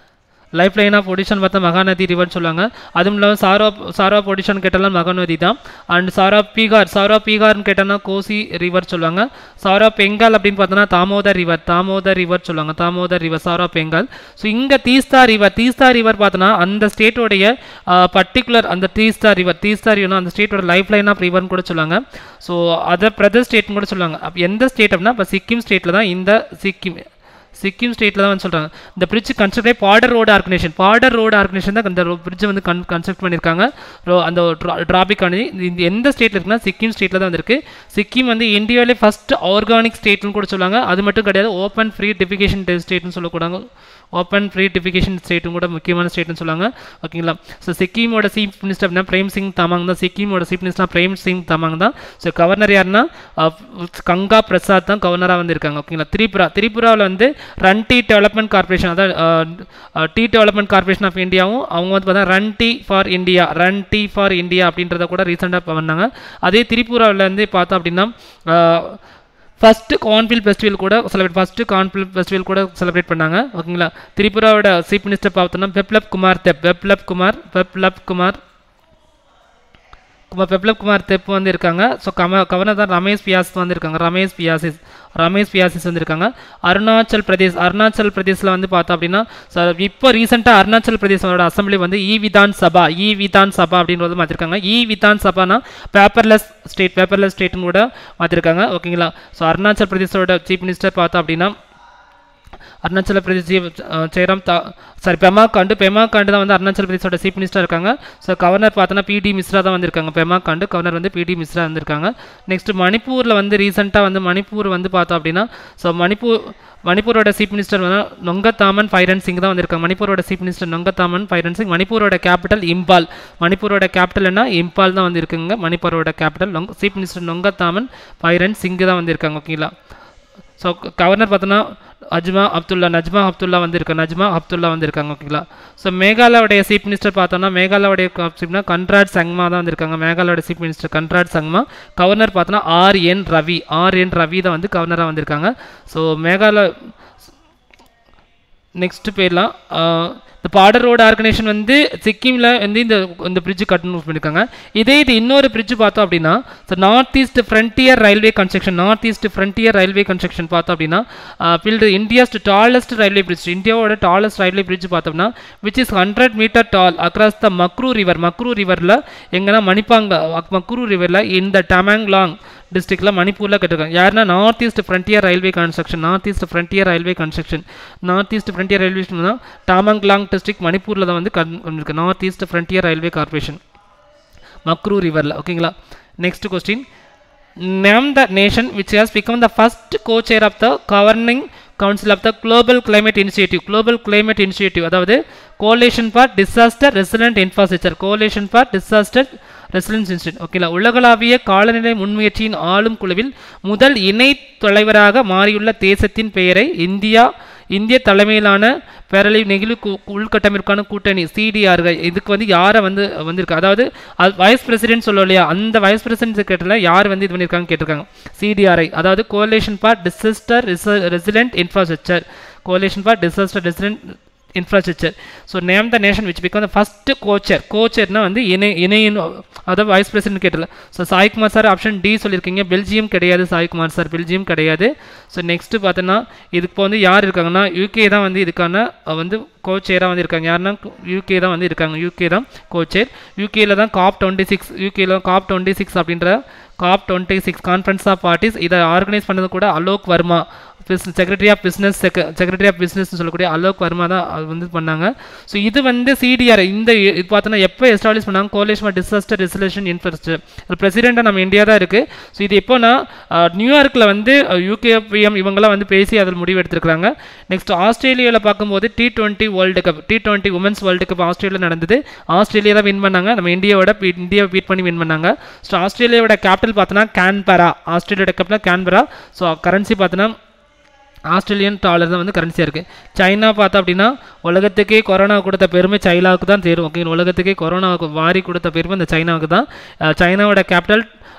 லைஃப் லைன் ஆஃப் ஒடிஷன் பார்த்தா மகாநதி ரிவர்னு சொல்லுவாங்க அதுவும் இல்லாமல் சாரோ சாரோ ஆஃப் ஒடிஷன் கேட்டாலும் மகாநதி தான் and sorrow of Bihar sorrow of பீகார்னு கேட்டோம்னா கோசி ரிவர் சொல்லுவாங்க சாரோ ஆஃப் பெங்கால் அப்படின்னு பார்த்தோன்னா தாமோதர் ரிவர் தாமோதர் ரிவர் சொல்லுவாங்க Damodar river sorrow of Bengal so இங்கே தீஸ்தா ரிவர் தீஸ்தா ரிவர் பார்த்தோன்னா அந்த ஸ்டேட்டோடைய பர்டிகுலர் அந்த தீஸ்தா ரிவர் தீஸ்தா ரிவர்னா அந்த ஸ்டேட்டோட லைஃப் லைன் ஆஃப் ரிவர்னு கூட சொல்லுவாங்க ஸோ அதை பிரதர் ஸ்டேட்னு கூட சொல்லுவாங்க அப்போ எந்த ஸ்டேட் அப்படின்னா இப்போ சிக்கிம் ஸ்டேட்டில் தான் இந்த சிக்கிம் சிக்கிம் ஸ்டேட்டில் தான் வந்து சொல்கிறாங்க இந்த bridge construct border road organisation border road organisation தான் இந்த பிரிட்ஜை வந்து கன் கன்ஸ்ட்ரக்ட் பண்ணியிருக்காங்க ரோ- அந்த டிராபிக் ஆனது இந்த எந்த ஸ்டேட்டில் இருக்குன்னா சிக்கிம் ஸ்டேட்டில் தான் வந்திருக்கு சிக்கிம் வந்து இந்தியாவிலே ஃபர்ஸ்ட் ஆர்கானிக் ஸ்டேட்னு கூட சொல்லுவாங்க அது மட்டும் கிடையாது ஓப்பன் ஃப்ரீ டிஃபிகேஷன் ஸ்டேட்னு சொல்லக்கூடாங்க ஓப்பன் ஃப்ரீ டிஃபிகேஷன் ஸ்டேட்டும் கூட முக்கியமான ஸ்டேட்னு சொல்லுவாங்க ஓகேங்களா ஸோ சிக்கிமோட சீஃப் மினிஸ்டர் அப்படின்னா பிரேம் சிங் தமாங் தான் சிக்கிமோட சீஃப் மினிஸ்டர் பிரேம் சிங் தமாங் தான் ஸோ கவர்னர் யாருன்னா அஹ், கங்கா பிரசாத் தான் கவர்னராக வந்திருக்காங்க ஓகேங்களா திரிபுரா திரிபுராவில் வந்து ரன் டீ டெவலப்மெண்ட் கார்பரேஷன் அதாவது டீ டெவலப்மெண்ட் கார்பரேஷன் ஆஃப் இந்தியாவும் அவங்க வந்து பார்த்தா run tea for India run tea for India அப்படின்றத கூட ரீசெண்டாக பண்ணாங்க அதே திரிபுராவில் வந்து பார்த்தோம் அப்படின்னா அஹ், ஃபஸ்ட்டு கான்ஃபில் ஃபெஸ்டிவல் கூட செலிப்ரேட் ஃபஸ்ட்டு கான்ஃபில் ஃபெஸ்டிவல் கூட செலிப்ரேட் பண்ணாங்க ஓகேங்களா திரிபுராவோட சீஃப் மினிஸ்டர் பார்த்தோம்னா பெப்லப் குமார் தெப் பெப்லப் குமார் பெப்லப் குமார் குமார் பெப்லப் குமார் தெப் வந்து இருக்காங்க ஸோ கம கவர்னர் தான் ரமேஷ் பியாஸ் வந்து இருக்காங்க ரமேஷ் பியாசிஸ் ரமேஷ் பியாசிஸ் வந்திருக்காங்க அருணாச்சல் பிரதேஷ் அருணாச்சல் பிரதேஷில் வந்து பார்த்தோம் அப்படின்னா so இப்போ ரீசெண்டாக அருணாச்சல் பிரதேசோட அசம்பிளி வந்து இ விதான் சபா இ விதான் சபா அப்படின்றது மாற்றிருக்காங்க இ விதான் சபானா பேப்பர்லெஸ் ஸ்டேட் பேப்பர்லெஸ் ஸ்டேட்னு கூட மாற்றிருக்காங்க ஓகேங்களா ஸோ அருணாச்சல் பிரதேசோட சீஃப் மினிஸ்டர் பார்த்தோம் அப்படின்னா அருணாச்சல பிரதேஷ் ஜெயராம் தா சாரி பெமா காண்டு பெமா காண்டு தான் வந்து அருணாச்சல் பிரதேசோட சீஃப் மினிஸ்டர் இருக்காங்க ஸோ கவர்னர் பார்த்தோன்னா பிடி மிஸ்ரா தான் வந்திருக்காங்க பெமா காண்டு கவர்னர் வந்து பிடி மிஸ்ரா வந்திருக்காங்க நெக்ஸ்ட் மணிப்பூரில் வந்து ரீசெண்டாக வந்து மணிப்பூர் வந்து பார்த்தோம் அப்படின்னா ஸோ மணிப்பூர் மணிப்பூரோட சீஃப் மினிஸ்டர் வந்து நொங்கத்தாமன் ஃபைரன் சிங் தான் வந்திருக்காங்க மணிப்பூரோட சீஃப் மினிஸ்டர் நொங்கத்தாமன் ஃபைரன் சிங் மணிப்பூரோட கேபிட்டல் இம்பால் மணிப்பூரோட கேபிட்டல் என்ன இம்பால் தான் வந்து இருக்குங்க மணிப்பூரோட கேபிட்டல் நொங் சீஃப் மினிஸ்டர் நொங்கத்தாமன் ஃபைரன் சிங் தான் வந்திருக்காங்க ஓகேங்களா ஸோ கவர்னர் பார்த்தோன்னா அஜ்மா அப்துல்லா நஜ்மா அப்துல்லா வந்திருக்காங்க நஜ்மா அப்துல்லா வந்திருக்காங்க ஓகேங்களா ஸோ மேகாலயோடைய சீஃப் மினிஸ்டர் பார்த்தோன்னா மேகாலயோடைய சீஃப்னா கன்ராட் சங்மா தான் வந்திருக்காங்க மேகாலயோட chief minister Conrad Sangma governor பார்த்தோன்னா R N Ravi R N Ravi தான் வந்து கவர்னராக வந்திருக்காங்க ஸோ மேகாலய நெக்ஸ்ட் போயிடலாம் இந்த பார்டர் ரோடு ஆர்கனைசேஷன் வந்து சிக்கிமில் வந்து இந்த இந்த பிரிட்ஜ் கட்டணும் பண்ணியிருக்காங்க இதே இது இன்னொரு பிரிட்ஜ் பார்த்தோம் அப்படின்னா so north east frontier railway construction north east frontier railway construction பார்த்தோம் அப்படின்னா built India's tallest railway bridge இந்தியாவோட டாலஸ்ட் ரயில்வே பிரிட்ஜ் பார்த்தோம்னா which is hundred metre tall across the Makru river Makru ரிவரில் எங்கன்னா மணிப்பாங்க மக்ரூ ரிவரில் இந்த டமாங்லாங் டிஸ்ட்ரிக்டில் மணிப்பூரில் கட்டிருக்காங்க யாருன்னா north east frontier railway construction north east frontier railway construction north east frontier railway தான் டாமங்லாங் டிஸ்ட்ரிக்ட் மணிப்பூரில் தான் வந்து கண்டிருக்கு north east frontier railway corporation Makru ரிவரில் ஓகேங்களா next question name the nation which has become the first cochair of the governing council of the global climate initiative global climate initiative அதாவது coalition for disaster resilient infrastructure coalition for disaster resilience institute ஓகேங்களா உலகளாவிய காலநிலை முன்முயற்சியின் ஆளும் குழுவில் முதல் இணை தலைவராக மாறியுள்ள தேசத்தின் பெயரை இந்தியா இந்திய தலைமையிலான பேரலை நெகிழ் கு- உள்கட்டமைப்புக்கான கூட்டணி சிடிஆர்கள் இதுக்கு வந்து யாரை வந்து வந்திருக்கு அதாவது அது வைஸ் பிரசிடென்ட் சொல்லுவோம் இல்லையா அந்த வைஸ் பிரசிடென்ட் கேட்டல யார் வந்து இது பண்ணியிருக்காங்க கேட்டிருக்காங்க சிடிஆர்ஐ அதாவது coalition for disaster resilient infrastructure coalition for disaster resilient infrastructure so name the nation which become the first cochair கோச்சர்னா வந்து இணை இணையின் அதாவது வைஸ் பிரசிடென்ட் கேட்டல ஸோ சாய்குமார் சார் ஆப்ஷன் டி சொல்லியிருக்கீங்க பெல்ஜியம் கிடையாது சாய்குமார் சார் பெல்ஜியம் கிடையாது ஸோ நெக்ஸ்ட்டு பார்த்தோன்னா இதுக்கு இப்போ வந்து யார் இருக்காங்கன்னா யூகே தான் வந்து இதுக்கான அஹ், வந்து கோச்சேராக வந்து இருக்காங்க யாருன்னா யூகே தான் வந்து இருக்காங்க யூகே தான் கோச்சேர் யூகேல தான் காப் டுவெண்ட்டி சிக்ஸ் யூகேல காப் டுவெண்ட்டி சிக்ஸ் அப்படின்ற COP twenty six conference of parties இதை ஆர்கனைஸ் பண்ணது கூட Alok Verma secretary of business secretary of business சொல்லக்கூடிய அலோக் வர்மா தான் அது வந்து பண்ணாங்க ஸோ இது வந்து சிடிஆர் இந்த இ- இது பார்த்தோன்னா எப்போ எஸ்டாப்ளிஷ் பண்ணாங்க coalition for disaster resolution infrastructure பிரசிடெண்ட்டாக நம்ம இந்தியா தான் இருக்குது ஸோ இது எப்போனா அஹ், நியூயார்க்கில் வந்து யூகே பிஎம் இவங்கெல்லாம் வந்து பேசி அதில் முடிவு எடுத்திருக்காங்க நெக்ஸ்ட் ஆஸ்திரேலியாவில் பார்க்கும்போது T twenty world cup T twenty women's world cup Australia நடந்தது ஆஸ்திரேலியா தான் வின் பண்ணாங்க நம்ம இந்தியாவோட பீ- இந்தியாவை பீட் பண்ணி வின் பண்ணாங்க ஸோ ஆஸ்திரேலியாவோட கேபிட்டல் பார்த்தோன்னா கேன்பரா ஆஸ்திரேலியாவோட கேபிட்டல் கேன்பரா ஸோ கரன்சி பார்த்தோன்னா ஆஸ்திரேலியன் டாலர் தான் வந்து கரன்சியாக இருக்குது சைனா பார்த்தா அப்படின்னா உலகத்துக்கே கொரோனா கொடுத்த பெருமை சைனாவுக்கு தான் தேரும் ஓகே உலகத்துக்கே கொரோனாவுக்கு வாரி கொடுத்த பெருமை இந்த சைனாவுக்கு தான் அஹ் சைனாவோட கேபிட்டல்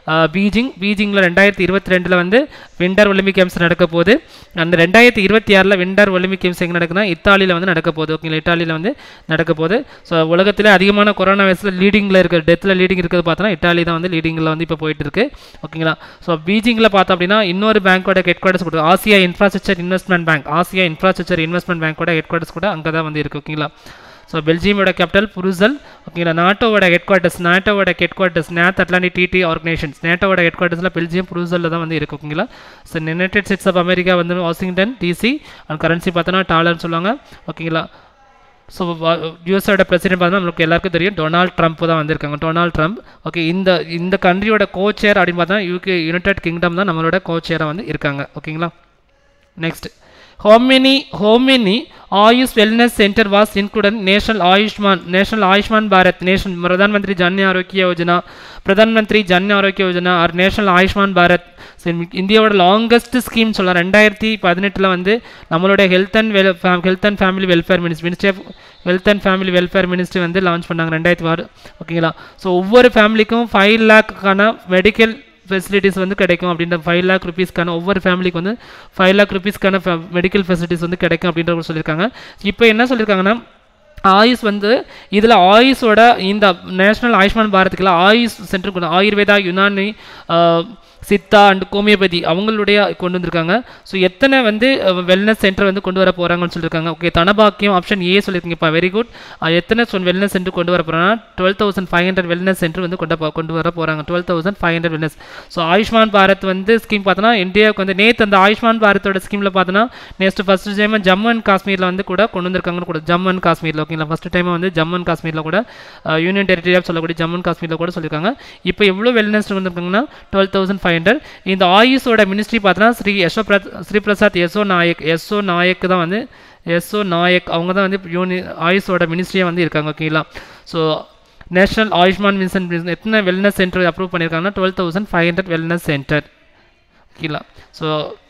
பீஜிங் பீஜிங்கில் ரெண்டாயிரத்தி இருபத்தி ரெண்டில் வந்து விண்டர் ஒலிம்பிக் கேம்ஸ் நடக்க போகுது அந்த ரெண்டாயிரத்தி இருபத்தி ஆறில் விண்டர் ஒலிம்பிக் கேம்ஸ் எங்கே நடக்குதுன்னா இத்தாலியில் வந்து நடக்க போகுது ஓகேங்களா இத்தாலியில் வந்து நடக்க போகுது ஸோ உலகத்திலே அதிகமான கொரோனா வைரஸில் லீடிங்கில் இருக்கிற டெத்தில் லீடிங் இருக்கிறது பார்த்தோன்னா இத்தாலி தான் வந்து லீடிங்கில் வந்து இப்போ போயிட்டு இருக்கு ஓகேங்களா ஸோ பீஜிங்கில் பார்த்தோம் அப்படின்னா இன்னொரு பேங்க்கோட ஹெட் குவார்ட்டர்ஸ் கொடுத்து Asia infrastructure investment bank Asia infrastructure investment பேங்க்கோட ஹெட் குவார்ட்டர்ஸ் கூட அங்கே தான் வந்து இருக்குது ஓகேங்களா ஸோ பெல்ஜியமோட கேபிட்டல் புருசல் ஓகேங்களா நாட்டோவோட ஹெட் குவார்ட்டர்ஸ் நாட்டோவோட ஹெட் குவார்ட்டர்ஸ் நேத் அட்லாண்டிக் டிடி ஆர்கனைசேஷன்ஸ் நேட்டோட ஹெட் குவார்ட்டர்ஸில் பெல்ஜியம் புருசலில் தான் வந்து இருக்கு ஓகேங்களா so United States of America வந்து வாஷிங்டன் டிசி அண்ட் கரன்சி பார்த்தோன்னா டாலர்னு சொல்லுவாங்க ஓகேங்களா ஸோ யூஎஸோட பிரசிடென்ட் பார்த்தோம்னா நமக்கு எல்லாருக்கும் தெரியும் டொனால்ட் ட்ரம்ப் தான் வந்திருக்காங்க டொனால்ட் ட்ரம்ப் ஓகே இந்த இந்த கண்ட்ரியோட கோச்சேர் அப்படின்னு பார்த்தா யூகே யுனைடெட் கிங்டம் தான் நம்மளோட கோச்சேராக வந்து இருக்காங்க ஓகேங்களா next how many how many ayush wellness center was included in national ayushman national ayushman bharat nation pradhan mantri jan arogya yojana pradhan mantri jan arogya yojana or national ayushman bharat இந்தியாவோட longest scheme சொல்லலாம் ரெண்டாயிரத்தி பதினெட்டில் வந்து நம்மளோட health and well health and family welfare ministry ministry of health and family welfare ministry வந்து launch பண்ணாங்க ரெண்டாயிரத்தி ஆறு ஓகேங்களா ஸோ ஒவ்வொரு ஃபேமிலிக்கும் ஃபைவ் லேக்கான மெடிக்கல் ஃபெசிலிட்டிஸ் வந்து கிடைக்கும் அப்படின்ற ஃபைவ் லேக் ருபீஸ்க்கான ஒவ்வொரு ஃபேமிலிக்கு வந்து ஃபைவ் லேக் ருபீஸ்க்கான மெடிக்கல் ஃபெசிலிட்டிஸ் வந்து கிடைக்கும் அப்படின்ற சொல்லியிருக்காங்க இப்போ என்ன சொல்லியிருக்காங்கன்னா ஆயுஷ் வந்து இதில் ஆயுஷோட இந்த நேஷனல் ஆயுஷ்மான் பாரத்துக்குள்ள Ayush centre Ayurveda Unani Siddha and homeopathy அவங்களுடைய கொண்டு வந்திருக்காங்க ஸோ எத்தனை வந்து வெல்னஸ் சென்டர் வந்து கொண்டு வர போகிறாங்கன்னு சொல்லியிருக்காங்க ஓகே தனபாக்கியம் ஆப்ஷன் ஏ சொல்லியிருக்கீங்கப்பா வெரி குட் எத்தனை சொல் வெல்னஸ் சென்டர் கொண்டு வர போகிறாங்கன்னா twelve thousand five hundred wellness centre வந்து கொண்டு போ- கொண்டு வர போகிறாங்க twelve thousand five hundred wellness so Ayushman Bharat வந்து ஸ்கீம் பார்த்தோன்னா இந்தியாவுக்கு வந்து நேற்று அந்த ஆயுஷ்மான் பாரத்தோட ஸ்கீமில் பார்த்தோன்னா next first time Jammu and காஷ்மீரில் வந்து கூட கொண்டு வந்திருக்காங்கன்னு கூட ஜம்மு அண்ட் காஷ்மீரில் ஓகேங்களா ஃபஸ்ட் டைம் வந்து ஜம்மு அண்ட் காஷ்மீரில் கூட யூனியன் டெரிட்டரி ஆஃப் சொல்லக்கூடிய ஜம்மு அண்ட் காஷ்மீரில் கூட சொல்லியிருக்காங்க இப்போ எவ்வளோ வெல்னஸ் வந்திருக்காங்கன்னா டுவெல் தௌசண்ட் ஃபைவ் ஹண்ட்ரட் இந்த ஆயுஷோட மினிஸ்ட்ரி பார்த்தோன்னா ஸ்ரீ யசோ பிரத் ஸ்ரீ பிரசாத் யசோ நாயக் எஸ்ஓ நாயக் தான் வந்து எஸ்ஓ நாயக் அவங்க தான் வந்து யூனி ஆயுஷோட மினிஸ்ட்ரியாக வந்து இருக்காங்க ஓகேங்களா ஸோ நேஷனல் ஆயுஷ்மான் மிஷன் எத்தனை வெல்னஸ் சென்டர் அப்ரூவ் பண்ணியிருக்காங்கன்னா twelve thousand five hundred wellness centre ஓகேங்களா ஸோ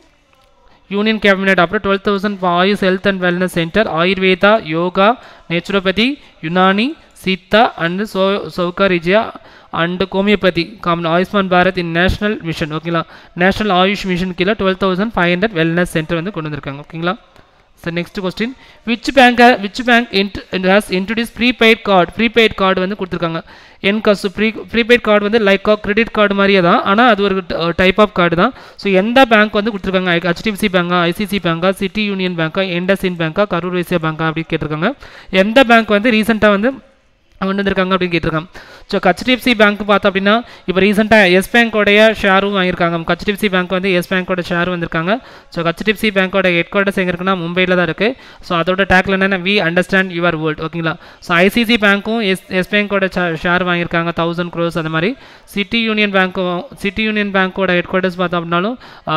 யூனியன் கேபினெட் அப்புறம் twelve thousand Ayush health and wellness centre Ayurveda yoga naturopathy Unani Siddha and so சௌகரிஜியா and homeopathy common Ayushman Bharat in national mission ஓகேங்களா national Ayush mission கீழே twelve thousand five hundred wellness centre வந்து கொண்டு வந்திருக்காங்க ஓகேங்களா sir next question which bank which bank has introduce prepaid card prepaid card வந்து கொடுத்துருக்காங்க என் காசு ப்ரீ ப்ரீபெய்ட் கார்டு வந்து லைக் கிரெடிட் கார்டு மாதிரியே தான் ஆனால் அது ஒரு டைப் ஆஃப் கார்டு தான் ஸோ எந்த பேங்க் வந்து கொடுத்துருக்காங்க ஹெச்டிஎஃப்சி பேங்கா ஐசிசி பேங்கா சிட்டி யூனியன் பேங்கா இண்டஸ்இன் பேங்கா கரூர் வைசியா பேங்கா அப்படி கேட்டிருக்காங்க எந்த பேங்க் வந்து ரீசெண்டாக வந்து கொண்டு வந்திருக்காங்க அப்படின்னு கேட்டிருக்காங்க ஸோ ஹெச்டிஎஃப்சி பேங்க் பார்த்தோம் அப்படின்னா இப்போ ரீசெண்டாக எஸ் பேங்க்கோடைய ஷேரும் வாங்கியிருக்காங்க ஹெச்டிஎஃப்சி பேங்க் வந்து எஸ் பேங்க்கோட ஷேர் வந்திருக்காங்க ஸோ ஹெச்டிஎஃப்சி பேங்க்கோட ஹெட் குவார்ட்டர்ஸ் எங்கே இருக்குன்னா மும்பையில் தான் இருக்குது ஸோ அதோட டேக்ல என்னென்ன வி அண்டர்ஸ்டாண்ட் யுவர் வேர்ல்ட் ஓகேங்களா ஸோ ஐசிசி பேங்க்கும் எஸ் எஸ் பேங்க்கோட ஷேர் வாங்கியிருக்காங்க தௌசண்ட் க்ரோஸ் அந்த மாதிரி சிட்டி யூனியன் பேங்க்கும் சிட்டி யூனியன் பேங்க்கோட ஹெட் குவார்ட்டர்ஸ் பார்த்தோம் அப்படின்னாலும்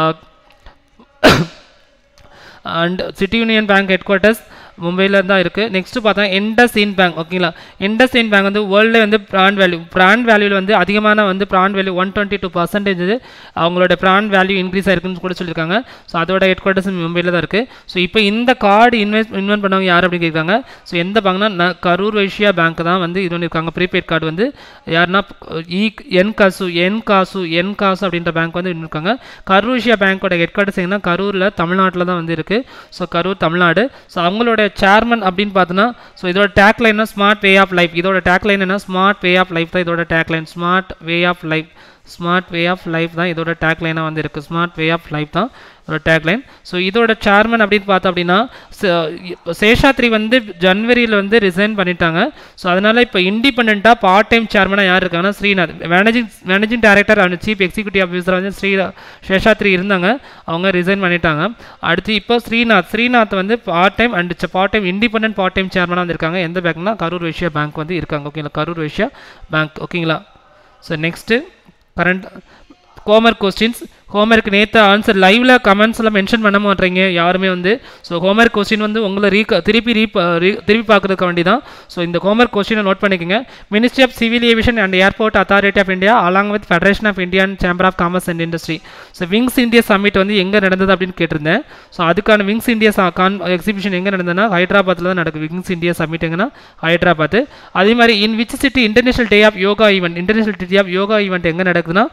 and city union bank headquarters மும்பையில் தான் இருக்குது நெக்ஸ்ட்டு பார்த்தா இண்டஸ் இன் பேங்க் ஓகேங்களா இண்டஸ் இன் பேங்க் வந்து வேர்ல்டில் வந்து ப்ராண்ட் வேல்யூ ப்ராண்ட் வேல்யூவில் வந்து அதிகமான வந்து brand value one twenty two percentage அவங்களோட ப்ராண்ட் வேல்யூ இன்க்ரீஸ் ஆயிருக்குன்னு கூட சொல்லியிருக்காங்க ஸோ அதோட ஹெட் குவார்ட்டர்ஸ் மும்பையில் தான் இருக்குது ஸோ இப்போ இந்த கார்டு இன்வெஸ்ட் இன்வெஸ்ட் பண்ணவங்க யார் அப்படின்னு கேட்குறாங்க ஸோ எந்த பேங்க்னா ந- கரூர் வைஷ்யா பேங்க் தான் வந்து இது பண்ணியிருக்காங்க ப்ரீபெய்ட் கார்டு வந்து யாருன்னா இ என் காசு என் காசு என் காசு அப்படின்ற பேங்க் வந்து இருக்காங்க கரூர் வைஷ்யா பேங்க்கோட ஹெட் குவார்ட்டர்ஸ் எங்கன்னா கரூரில் தமிழ்நாட்டில் தான் வந்து இருக்குது ஸோ கரூர் தமிழ்நாடு ஸோ அவங்களோட சேர்மன் அப்படின்னு பார்த்தோன்னா ஸோ இதோட டேக் லைன்னா ஸ்மார்ட் வே ஆஃப் லைஃப் இதோட டேக் லைன் என்ன ஸ்மார்ட் வே ஆஃப் லைஃப் தான் இதோட tag line smart way of life smart way of life தான் இதோட டேக் லைனாக வந்து இருக்குது ஸ்மார்ட் வே ஆஃப் லைஃப் தான் இதோட டேக் லைன் ஸோ இதோட சேர்மன் அப்படின்னு பார்த்தோம் அப்படின்னா சே- சேஷாத்ரி வந்து ஜனவரியில் வந்து ரிசைன் பண்ணிட்டாங்க ஸோ அதனால் இப்போ இண்டிபெண்ட்டாக பார்ட் டைம் சேர்மனாக யார் இருக்காங்கன்னா Srinath managing managing director and chief executive officer வந்து ஸ்ரீ சேஷாத்ரி இருந்தாங்க அவங்க ரிசைன் பண்ணிட்டாங்க அடுத்து இப்போ ஸ்ரீநாத் ஸ்ரீநாத் வந்து part time and part time independent part time சேர்மனாக வந்திருக்காங்க எந்த பேங்க்னா கரூர் வைஷ்யா பேங்க் வந்து இருக்காங்க ஓகேங்களா கரூர் வைஷ்யா பேங்க் ஓகேங்களா so next current homework questions homework நேற்று ஆன்சர் லைவில் கமெண்ட்ஸில் மென்ஷன் பண்ண மாட்டேறீங்க யாருமே வந்து ஸோ ஹோம்ஒர்க் கொஸ்டின் வந்து உங்களை ரீ திருப்பி ரீ ரீ- திருப்பி பார்க்கறதுக்கு வேண்டி தான் ஸோ இந்த ஹோம்ஒர்க் கொஸ்டினை நோட் பண்ணிக்கோங்க ministry of civil aviation and airport authority of India along with federation of Indian chamber of commerce and industry so Wings India summit வந்து எங்கே நடந்தது அப்படின்னு கேட்டிருந்தேன் ஸோ அதுக்கான விங்ஸ் இந்தியா கான் எக்ஸிபிஷன் எங்கே நடந்ததுன்னா ஹைதராபாத்தில் தான் நடக்குது விங்ஸ் இந்தியா சமிட் எங்கன்னா ஹைதராபாத் அதே மாதிரி in which city international day of yoga event international day of yoga event எங்கே நடக்குதுன்னா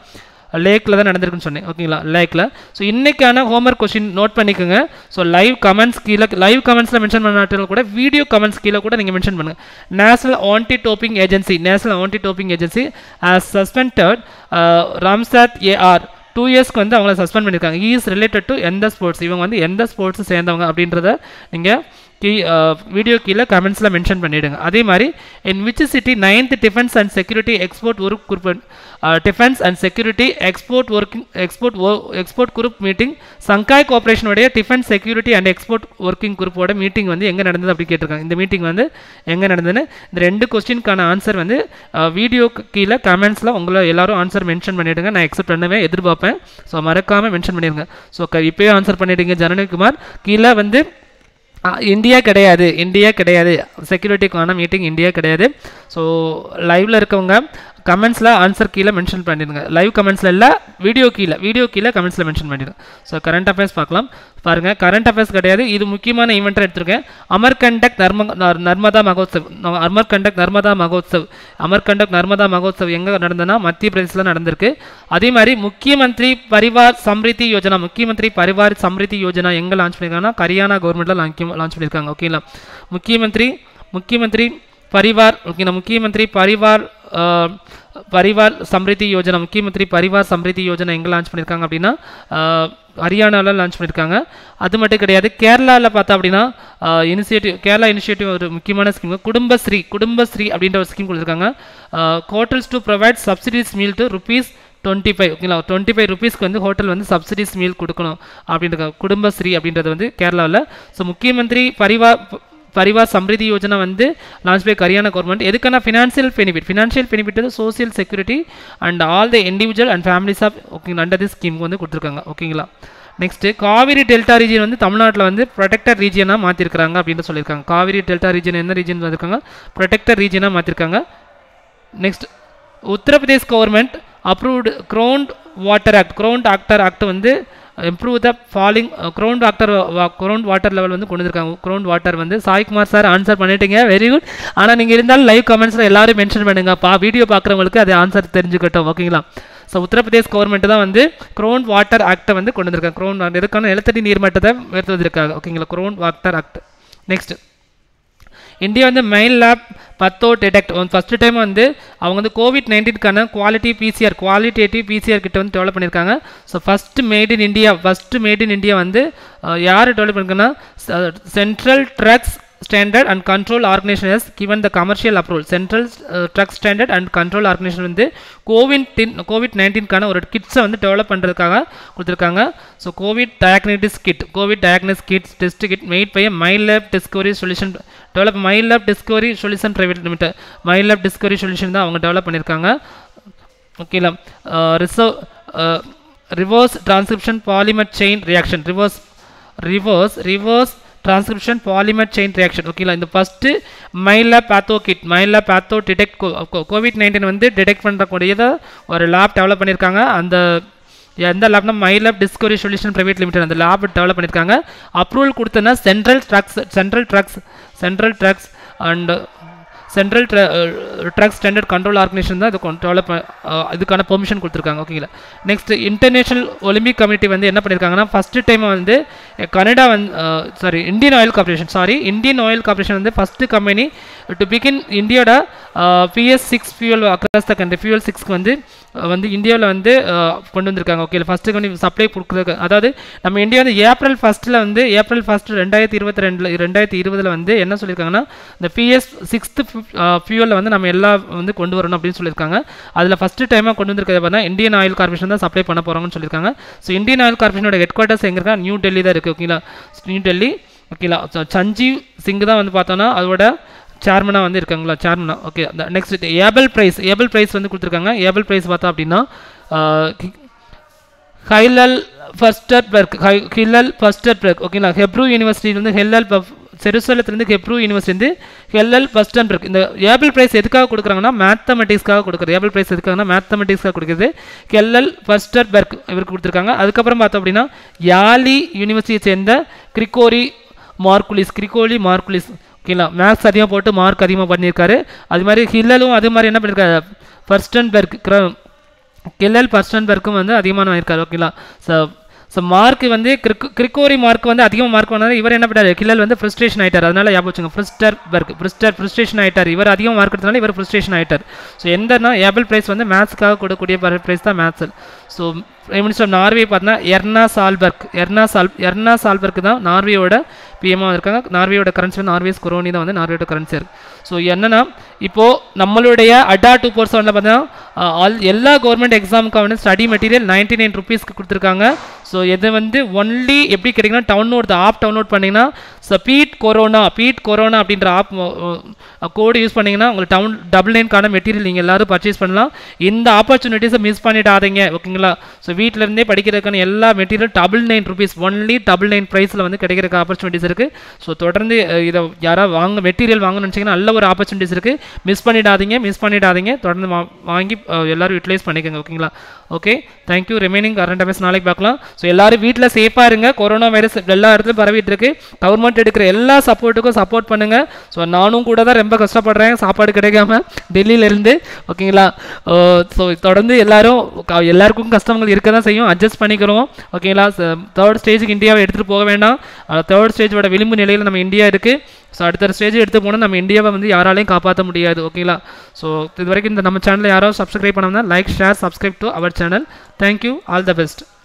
லேக்கில் தான் நடந்திருக்குன்னு சொன்னேன் ஓகேங்களா லேக்கில் ஸோ இன்னைக்கான ஹோம்ஒர்க் கொஸ்டின் நோட் பண்ணிக்கோங்க ஸோ லைவ் கமெண்ட்ஸ் கீழே லைவ் கமெண்ட்ஸில் மென்ஷன் பண்ணாட்டிலும் கூட வீடியோ கமெண்ட்ஸ் கீழே கூட நீங்கள் மென்ஷன் பண்ணுங்கள் national anti doping agency national anti doping agency has suspended ராம்சாத் ஏஆர் டூ இயர்ஸ்க்கு வந்து அவங்கள சஸ்பெண்ட் பண்ணியிருக்காங்க இஸ் ரிலேட்டட் டு எந்த ஸ்போர்ட்ஸ் இவங்க வந்து எந்த ஸ்போர்ட்ஸ் சேர்ந்தவங்க அப்படின்றத நீங்கள் கீ வீடியோ கீழே கமெண்ட்ஸில் மென்ஷன் பண்ணிவிடுங்க அதே மாதிரி in which city ninth defence and security export work group defence and security export working export export group meeting Shanghai கோஆப்ரேஷனுடைய defence security and export working குரூப்போட மீட்டிங் வந்து எங்கே நடந்தது அப்படி கேட்டிருக்காங்க இந்த மீட்டிங் வந்து எங்கே நடந்ததுன்னு இந்த ரெண்டு கொஸ்டினுக்கான ஆன்சர் வந்து வீடியோ கீழே கமெண்ட்ஸில் உங்களை எல்லாரும் ஆன்சர் மென்ஷன் பண்ணிவிடுங்க நான் எக்ஸப்ட் பண்ணவே எதிர்பார்ப்பேன் ஸோ மறக்காமல் மென்ஷன் பண்ணிடுங்க ஸோ க இப்போயே ஆன்சர் பண்ணிவிடுங்க ஜனனிகுமார் கீழே வந்து இந்தியா கிடையாது இந்தியா கிடையாது செக்யூரிட்டிக்கான மீட்டிங் இந்தியா கிடையாது ஸோ லைவில் இருக்கவங்க கமெண்ட்ஸில் ஆன்சர் கீழே மென்ஷன் பண்ணிடுங்க லைவ் கமெண்ட்ஸில் இல்லை வீடியோ கீழே வீடியோ கீழே கமெண்ட்ஸில் மென்ஷன் பண்ணிடுங்க ஸோ கரண்ட் அஃபேர்ஸ் பார்க்கலாம் பாருங்கள் கரண்ட் அஃபேர்ஸ் கிடையாது இது முக்கியமான ஈவெண்ட்டாக எடுத்திருக்கேன் அமர்கண்டக் நர்ம நர்மதா மகோத்சவ் அமர்கண்டக் நர்மதா மகோத்சவ் அமர்கண்டக் நர்மதா மகோத்சவ் எங்கே நடந்ததுன்னா மத்திய பிரதேசில் நடந்திருக்கு அதே மாதிரி முக்கியமந்திரி பரிவார் சம்ரிதி யோஜனா முக்கியமந்திரி பரிவார் சம்ரிதி யோஜனா எங்கே லான்ச் பண்ணியிருக்காங்கன்னா ஹரியானா கவர்மெண்ட்டில் லான்ச் லான்ச் பண்ணியிருக்காங்க ஓகேங்களா முக்கியமந்திரி முக்கியமந்திரி பரிவார் ஓகேங்களா முக்கியமந்திரி பரிவார் பரிவார் சம்ரிதி யோஜனா முக்கியமந்திரி பரிவார் சம்ரிதி யோஜனா எங்கே லான்ச் பண்ணியிருக்காங்க அப்படின்னா ஹரியானாவில் லான்ச் பண்ணியிருக்காங்க அது மட்டும் கிடையாது கேரளாவில் பார்த்தா அப்படின்னா இனிஷியேட்டிவ் கேரளா இனிஷியேட்டிவ் ஒரு முக்கியமான ஸ்கீம் குடும்பஸ்ரீ குடும்பஸ்ரீ அப்படின்ற ஒரு ஸ்கீம் கொடுத்துருக்காங்க hotels to provide subsidies meal to rupees twenty five ஓகேங்களா டுவெண்ட்டி ஃபைவ் ருபீஸ்க்கு வந்து ஹோட்டல் வந்து சப்சிடிஸ் மீல் கொடுக்கணும் அப்படின்ற குடும்பஸ்ரீ அப்படின்றது வந்து கேரளாவில் ஸோ முக்கியமந்திரி பரிவார் பரிவார் சம்ரிதி யோஜனா வந்து லான்ச் பை ஹரியானா கவர்மெண்ட் எதுக்கான ஃபினான்ஷியல் பெனிஃபிட் ஃபினான்ஷியல் பெனிஃபிட் வந்து social security and all the individual and families of okay under this scheme வந்து கொடுத்துருக்காங்க ஓகேங்களா நெக்ஸ்ட்டு காவிரி டெல்டா ரீஜன் வந்து தமிழ்நாட்டில் வந்து ப்ரொடெக்டர் ரீஜனாக மாற்றிருக்காங்க அப்படின்னு சொல்லியிருக்காங்க காவிரி டெல்டா ரீஜன் என்ன ரீஜன் வந்திருக்காங்க ப்ரொடெக்டர் ரீஜனாக மாற்றிருக்காங்க next Uttar Pradesh government approved ground water act ground actor act வந்து improve the falling ground water ground water level வந்து கொண்டு வந்திருக்காங்க க்ரௌண்ட் வாட்டர் வந்து சாய்குமார் சார் ஆன்சர் பண்ணிட்டீங்க வெரி குட் ஆனால் நீங்கள் இருந்தாலும் லைவ் கமெண்ட்ஸில் எல்லாரும் மென்ஷன் பண்ணுங்க பா வீடியோ பார்க்குறவங்களுக்கு அது ஆன்சர் தெரிஞ்சுக்கட்டும் ஓகேங்களா ஸோ உத்தரப்பிரதேஷ் கவர்மெண்ட் தான் வந்து க்ரௌண்ட் வாட்டர் ஆக்டை வந்து கொண்டு வந்திருக்காங்க க்ரௌண்ட் இதுக்கான நிலத்தடி நீர்மட்டத்தை உயர்த்து வந்திருக்காங்க ஓகேங்களா ground water act next India வந்து main lab patho detect first time வந்து அவங்க வந்து கோவிட் நைன்டீன்கான குவாலிட்டி பிசிஆர் குவாலிட்டேட்டிவ் பிசிஆர் கிட்ட வந்து டெவலப் பண்ணியிருக்காங்க so first made in India first made in India வந்து யார் டெவலப் பண்ணிருக்காங்கன்னா central drugs standard and control organisation has given the commercial approval central drug standard and control organisation வந்து covid டின் covid நைன்டீன்கான ஒரு கிட்ஸை வந்து டெவலப் பண்ணுறதுக்காக கொடுத்துருக்காங்க so covid diagnostics kit covid diagnosis kit test kit made by my lab discovery solution develop my lab discovery solution private limited my lab discovery solution தான் அவங்க டெவலப் பண்ணியிருக்காங்க ஓகேங்களா reserve reverse transcription polymer chain reaction reverse reverse reverse transcription polymer chain reaction ஓகேங்களா இந்த first Mylab patho kit Mylab patho detect covid nineteen வந்து detect பண்ணுறக்கூடியதை ஒரு lab develop பண்ணியிருக்காங்க அந்த எந்த லேப்னா my lab discovery solution private limited அந்த லேப் டெவலப் பண்ணியிருக்காங்க அப்ரூவல் கொடுத்தனா central drugs central drugs central drugs and central drug standard control organisation தான் இது டெவலப் இதுக்கான பெர்மிஷன் கொடுத்துருக்காங்க ஓகேங்களா நெக்ஸ்ட் இன்டர்நேஷனல் ஒலிம்பிக் கமிட்டி வந்து என்ன பண்ணியிருக்காங்கன்னா ஃபஸ்ட்டு டைம் வந்து கனடா வந்து sorry Indian oil corporation sorry Indian oil corporation வந்து ஃபஸ்ட்டு கம்பெனி டு பிகின் இந்தியோட BS six fuel across the country fuel சிக்ஸ்க்கு வந்து வந்து இந்தியாவில் வந்து கொண்டு வந்திருக்காங்க ஓகே ஃபஸ்ட்டு கம்பெனி சப்ளை கொடுக்குறது அதாவது நம்ம இந்தியா வந்து ஏப்ரல் ஃபஸ்ட்டில் வந்து ஏப்ரல் ஃபஸ்ட்டு ரெண்டாயிரத்தி இருபத்தி ரெண்டில் ரெண்டாயிரத்தி இருபதில் வந்து என்ன சொல்லியிருக்காங்கன்னா இந்த பிஎஸ் சிக்ஸ்த்து ஃபியூலில் வந்து நம்ம எல்லா வந்து கொண்டு வரணும் அப்படின்னு சொல்லியிருக்காங்க அதில் ஃபஸ்ட்டு டைமாக கொண்டு வந்திருக்கிறது பார்த்தா இந்தியன் ஆயில் கார்பரேஷன் தான் சப்ளை பண்ண போகிறாங்கன்னு சொல்லியிருக்காங்க ஸோ இந்தியன் ஆயில் கார்பரேஷனோட ஹெட் குவார்ட்டர்ஸ் எங்கே இருக்கா நியூ டெல்லி தான் இருக்குது ஓகேங்களா நியூ டெல்லி ஓகேங்களா சஞ்சீவ் சிங் தான் வந்து பார்த்தோன்னா அதோட சேர்மனாக வந்து இருக்காங்களா சேர்மனா ஓகே அந்த next Abel prize Abel prize வந்து கொடுத்துருக்காங்க ஏபிள் ப்ரைஸ் பார்த்தா அப்படின்னா ஹைலல் ஃபஸ்டர்பர்க் ஹை ஹில்லல் ஃபஸ்டர்பர்க் ஓகேங்களா ஹெப்ரூ யூனிவர்சிட்டிலேருந்து ஹெல்லல் செருசலத்துலேருந்து ஹெப்ரூ யூனிவர்சிட்டி ஹெல்லல் ஃபஸ்டன்பர்க் இந்த ஏபிள் ப்ரைஸ் எதுக்காக கொடுக்குறாங்கன்னா மேத்தமெட்டிக்ஸ்க்காக கொடுக்குறது ஏபிள் ப்ரைஸ் எதுக்காகனா மேத்தமெட்டிக்ஸ்க்காக கொடுக்குறது ஹெல்லல் ஃபஸ்டர்பர்க் இவருக்கு கொடுத்துருக்காங்க அதுக்கப்புறம் பார்த்தோம் அப்படின்னா யாலி யூனிவர்சிட்டியை சேர்ந்த கிரிகோரி மார்க்குலிஸ் கிரிகோலி மார்க்குலிஸ் ஓகேங்களா மேக்ஸ் அதிகமாக போட்டு மார்க் அதிகமாக பண்ணியிருக்காரு அது மாதிரி ஹில்லலும் அது மாதிரி என்ன பண்ணியிருக்காரு ஃபர்ஸ்டன்பெர்க் கில்லல் பர்ஸ்டன்பர்க்கும் வந்து அதிகமான இருக்கார் ஓகேங்களா ஸோ ஸோ மார்க் வந்து கிரிக் கிரிக்கோரி மார்க் வந்து அதிகமாக மார்க் பண்ணாரு இவர் என்ன பண்ணாரு கில்லல் வந்து ஃப்ரஸ்ட்ரேஷன் ஆயிட்டார் அதனால ஞாபகம் வச்சுங்க ஃப்ரிஸ்டர் பர்க் ஃப்ரிஸ்டர் ஃப்ரஸ்ட்ரேஷன் ஆயிட்டார் இவர் அதிகம் மார்க் எடுத்தனால இவர் ஃப்ரஸ்ட்ரேஷன் ஆயிட்டார் ஸோ எந்தனா ஏபிள் பிரைஸ் வந்து மேத்ஸ்க்காக கொடுக்கக்கூடிய பிரைஸ் தான் maths so prime minister Norway பார்த்தீங்கன்னா எர்னா சால்பர்க் எர்னா சால் எர்னா சால்பர்க் தான் நார்வேயோட பிஎம்மாக இருக்காங்க நார்வேயோட கரன்சி வந்து நார்வேஸ் குரோனி தான் வந்து நார்வேயோட கரன்சி இருக்கு ஸோ என்னன்னா இப்போது நம்மளுடைய அடா டூ ஃபோர் செவனில் பார்த்தீங்கன்னா ஆல் எல்லா கவர்மெண்ட் எக்ஸாமுக்கு வந்து ஸ்டடி மெட்டீரியல் நைன்டி நைன் ருபீஸ்க்கு கொடுத்துருக்காங்க ஸோ இது வந்து ஒன்லி எப்படி கிடைக்குன்னா டவுன்லோட் ஆப் டவுன்லோட் பண்ணிங்கன்னா so beat corona beat corona அப்படின்ற ஆப் கோடு யூஸ் பண்ணிங்கன்னா உங்களுக்கு டவுன் டபுள் நைன்கான மெட்டீரியல் நீங்கள் எல்லாரும் பர்ச்சேஸ் பண்ணலாம் இந்த ஆப்பர்ச்சுனிட்டிஸை மிஸ் பண்ணிடாதீங்க ஓகேங்களா ஸோ வீட்டில் இருந்தே படிக்கிறதுக்கான எல்லா material double nine rupees only double nine ப்ரைஸில் வந்து கிடைக்கிறதுக்கு ஆப்பர்ச்சுனிட்டிஸ் இருக்குது ஸோ தொடர்ந்து அஹ், இதை யாராவது வாங்க மெட்டீரியல் வாங்கணும்னு நினச்சிங்கன்னா நல்ல ஒரு ஆப்பர்ச்சுனிட்டிஸ் இருக்குது மிஸ் பண்ணிடாதீங்க மிஸ் பண்ணிடாதீங்க தொடர்ந்து வா- வாங்கி அஹ், எல்லாரும் யூட்டிலைஸ் பண்ணிக்கோங்க ஓகேங்களா okay thank you remaining current affairs நாளைக்கு பார்க்கலாம் ஸோ எல்லாரும் வீட்டில் சேஃபாக இருங்க கொரோனா வைரஸ் எல்லா இடத்துலையும் பரவிட்டு இருக்கு கவர்மெண்ட் எடுக்கிற எல்லா சப்போர்ட்டுக்கும் சப்போர்ட் பண்ணுங்க ஸோ நானும் கூட தான் ரொம்ப கஷ்டப்படுறேன் சாப்பாடு கிடைக்காம டெல்லியில இருந்து ஓகேங்களா ஸோ தொடர்ந்து எல்லாரும் க- எல்லாருக்கும் கஷ்டங்கள் இருக்க தான் செய்யும் அட்ஜஸ்ட் பண்ணிக்கிறோம் ஓகேங்களா தேர்ட் ஸ்டேஜுக்கு இந்தியாவை எடுத்துகிட்டு போக வேண்டாம் தேர்ட் ஸ்டேஜோட விளிம்பு நிலையில் நம்ம இந்தியா இருக்குது ஸோ அடுத்த ஸ்டேஜ் எடுத்து போனால் நம்ம இந்தியாவை வந்து யாராலையும் காப்பாற்ற முடியாது ஓகேங்களா ஸோ இது வரைக்கும் இந்த நம்ம சேனலை யாரோ சப்ஸ்கிரைப் பண்ணாமல் like share subscribe to our channel thank you all the best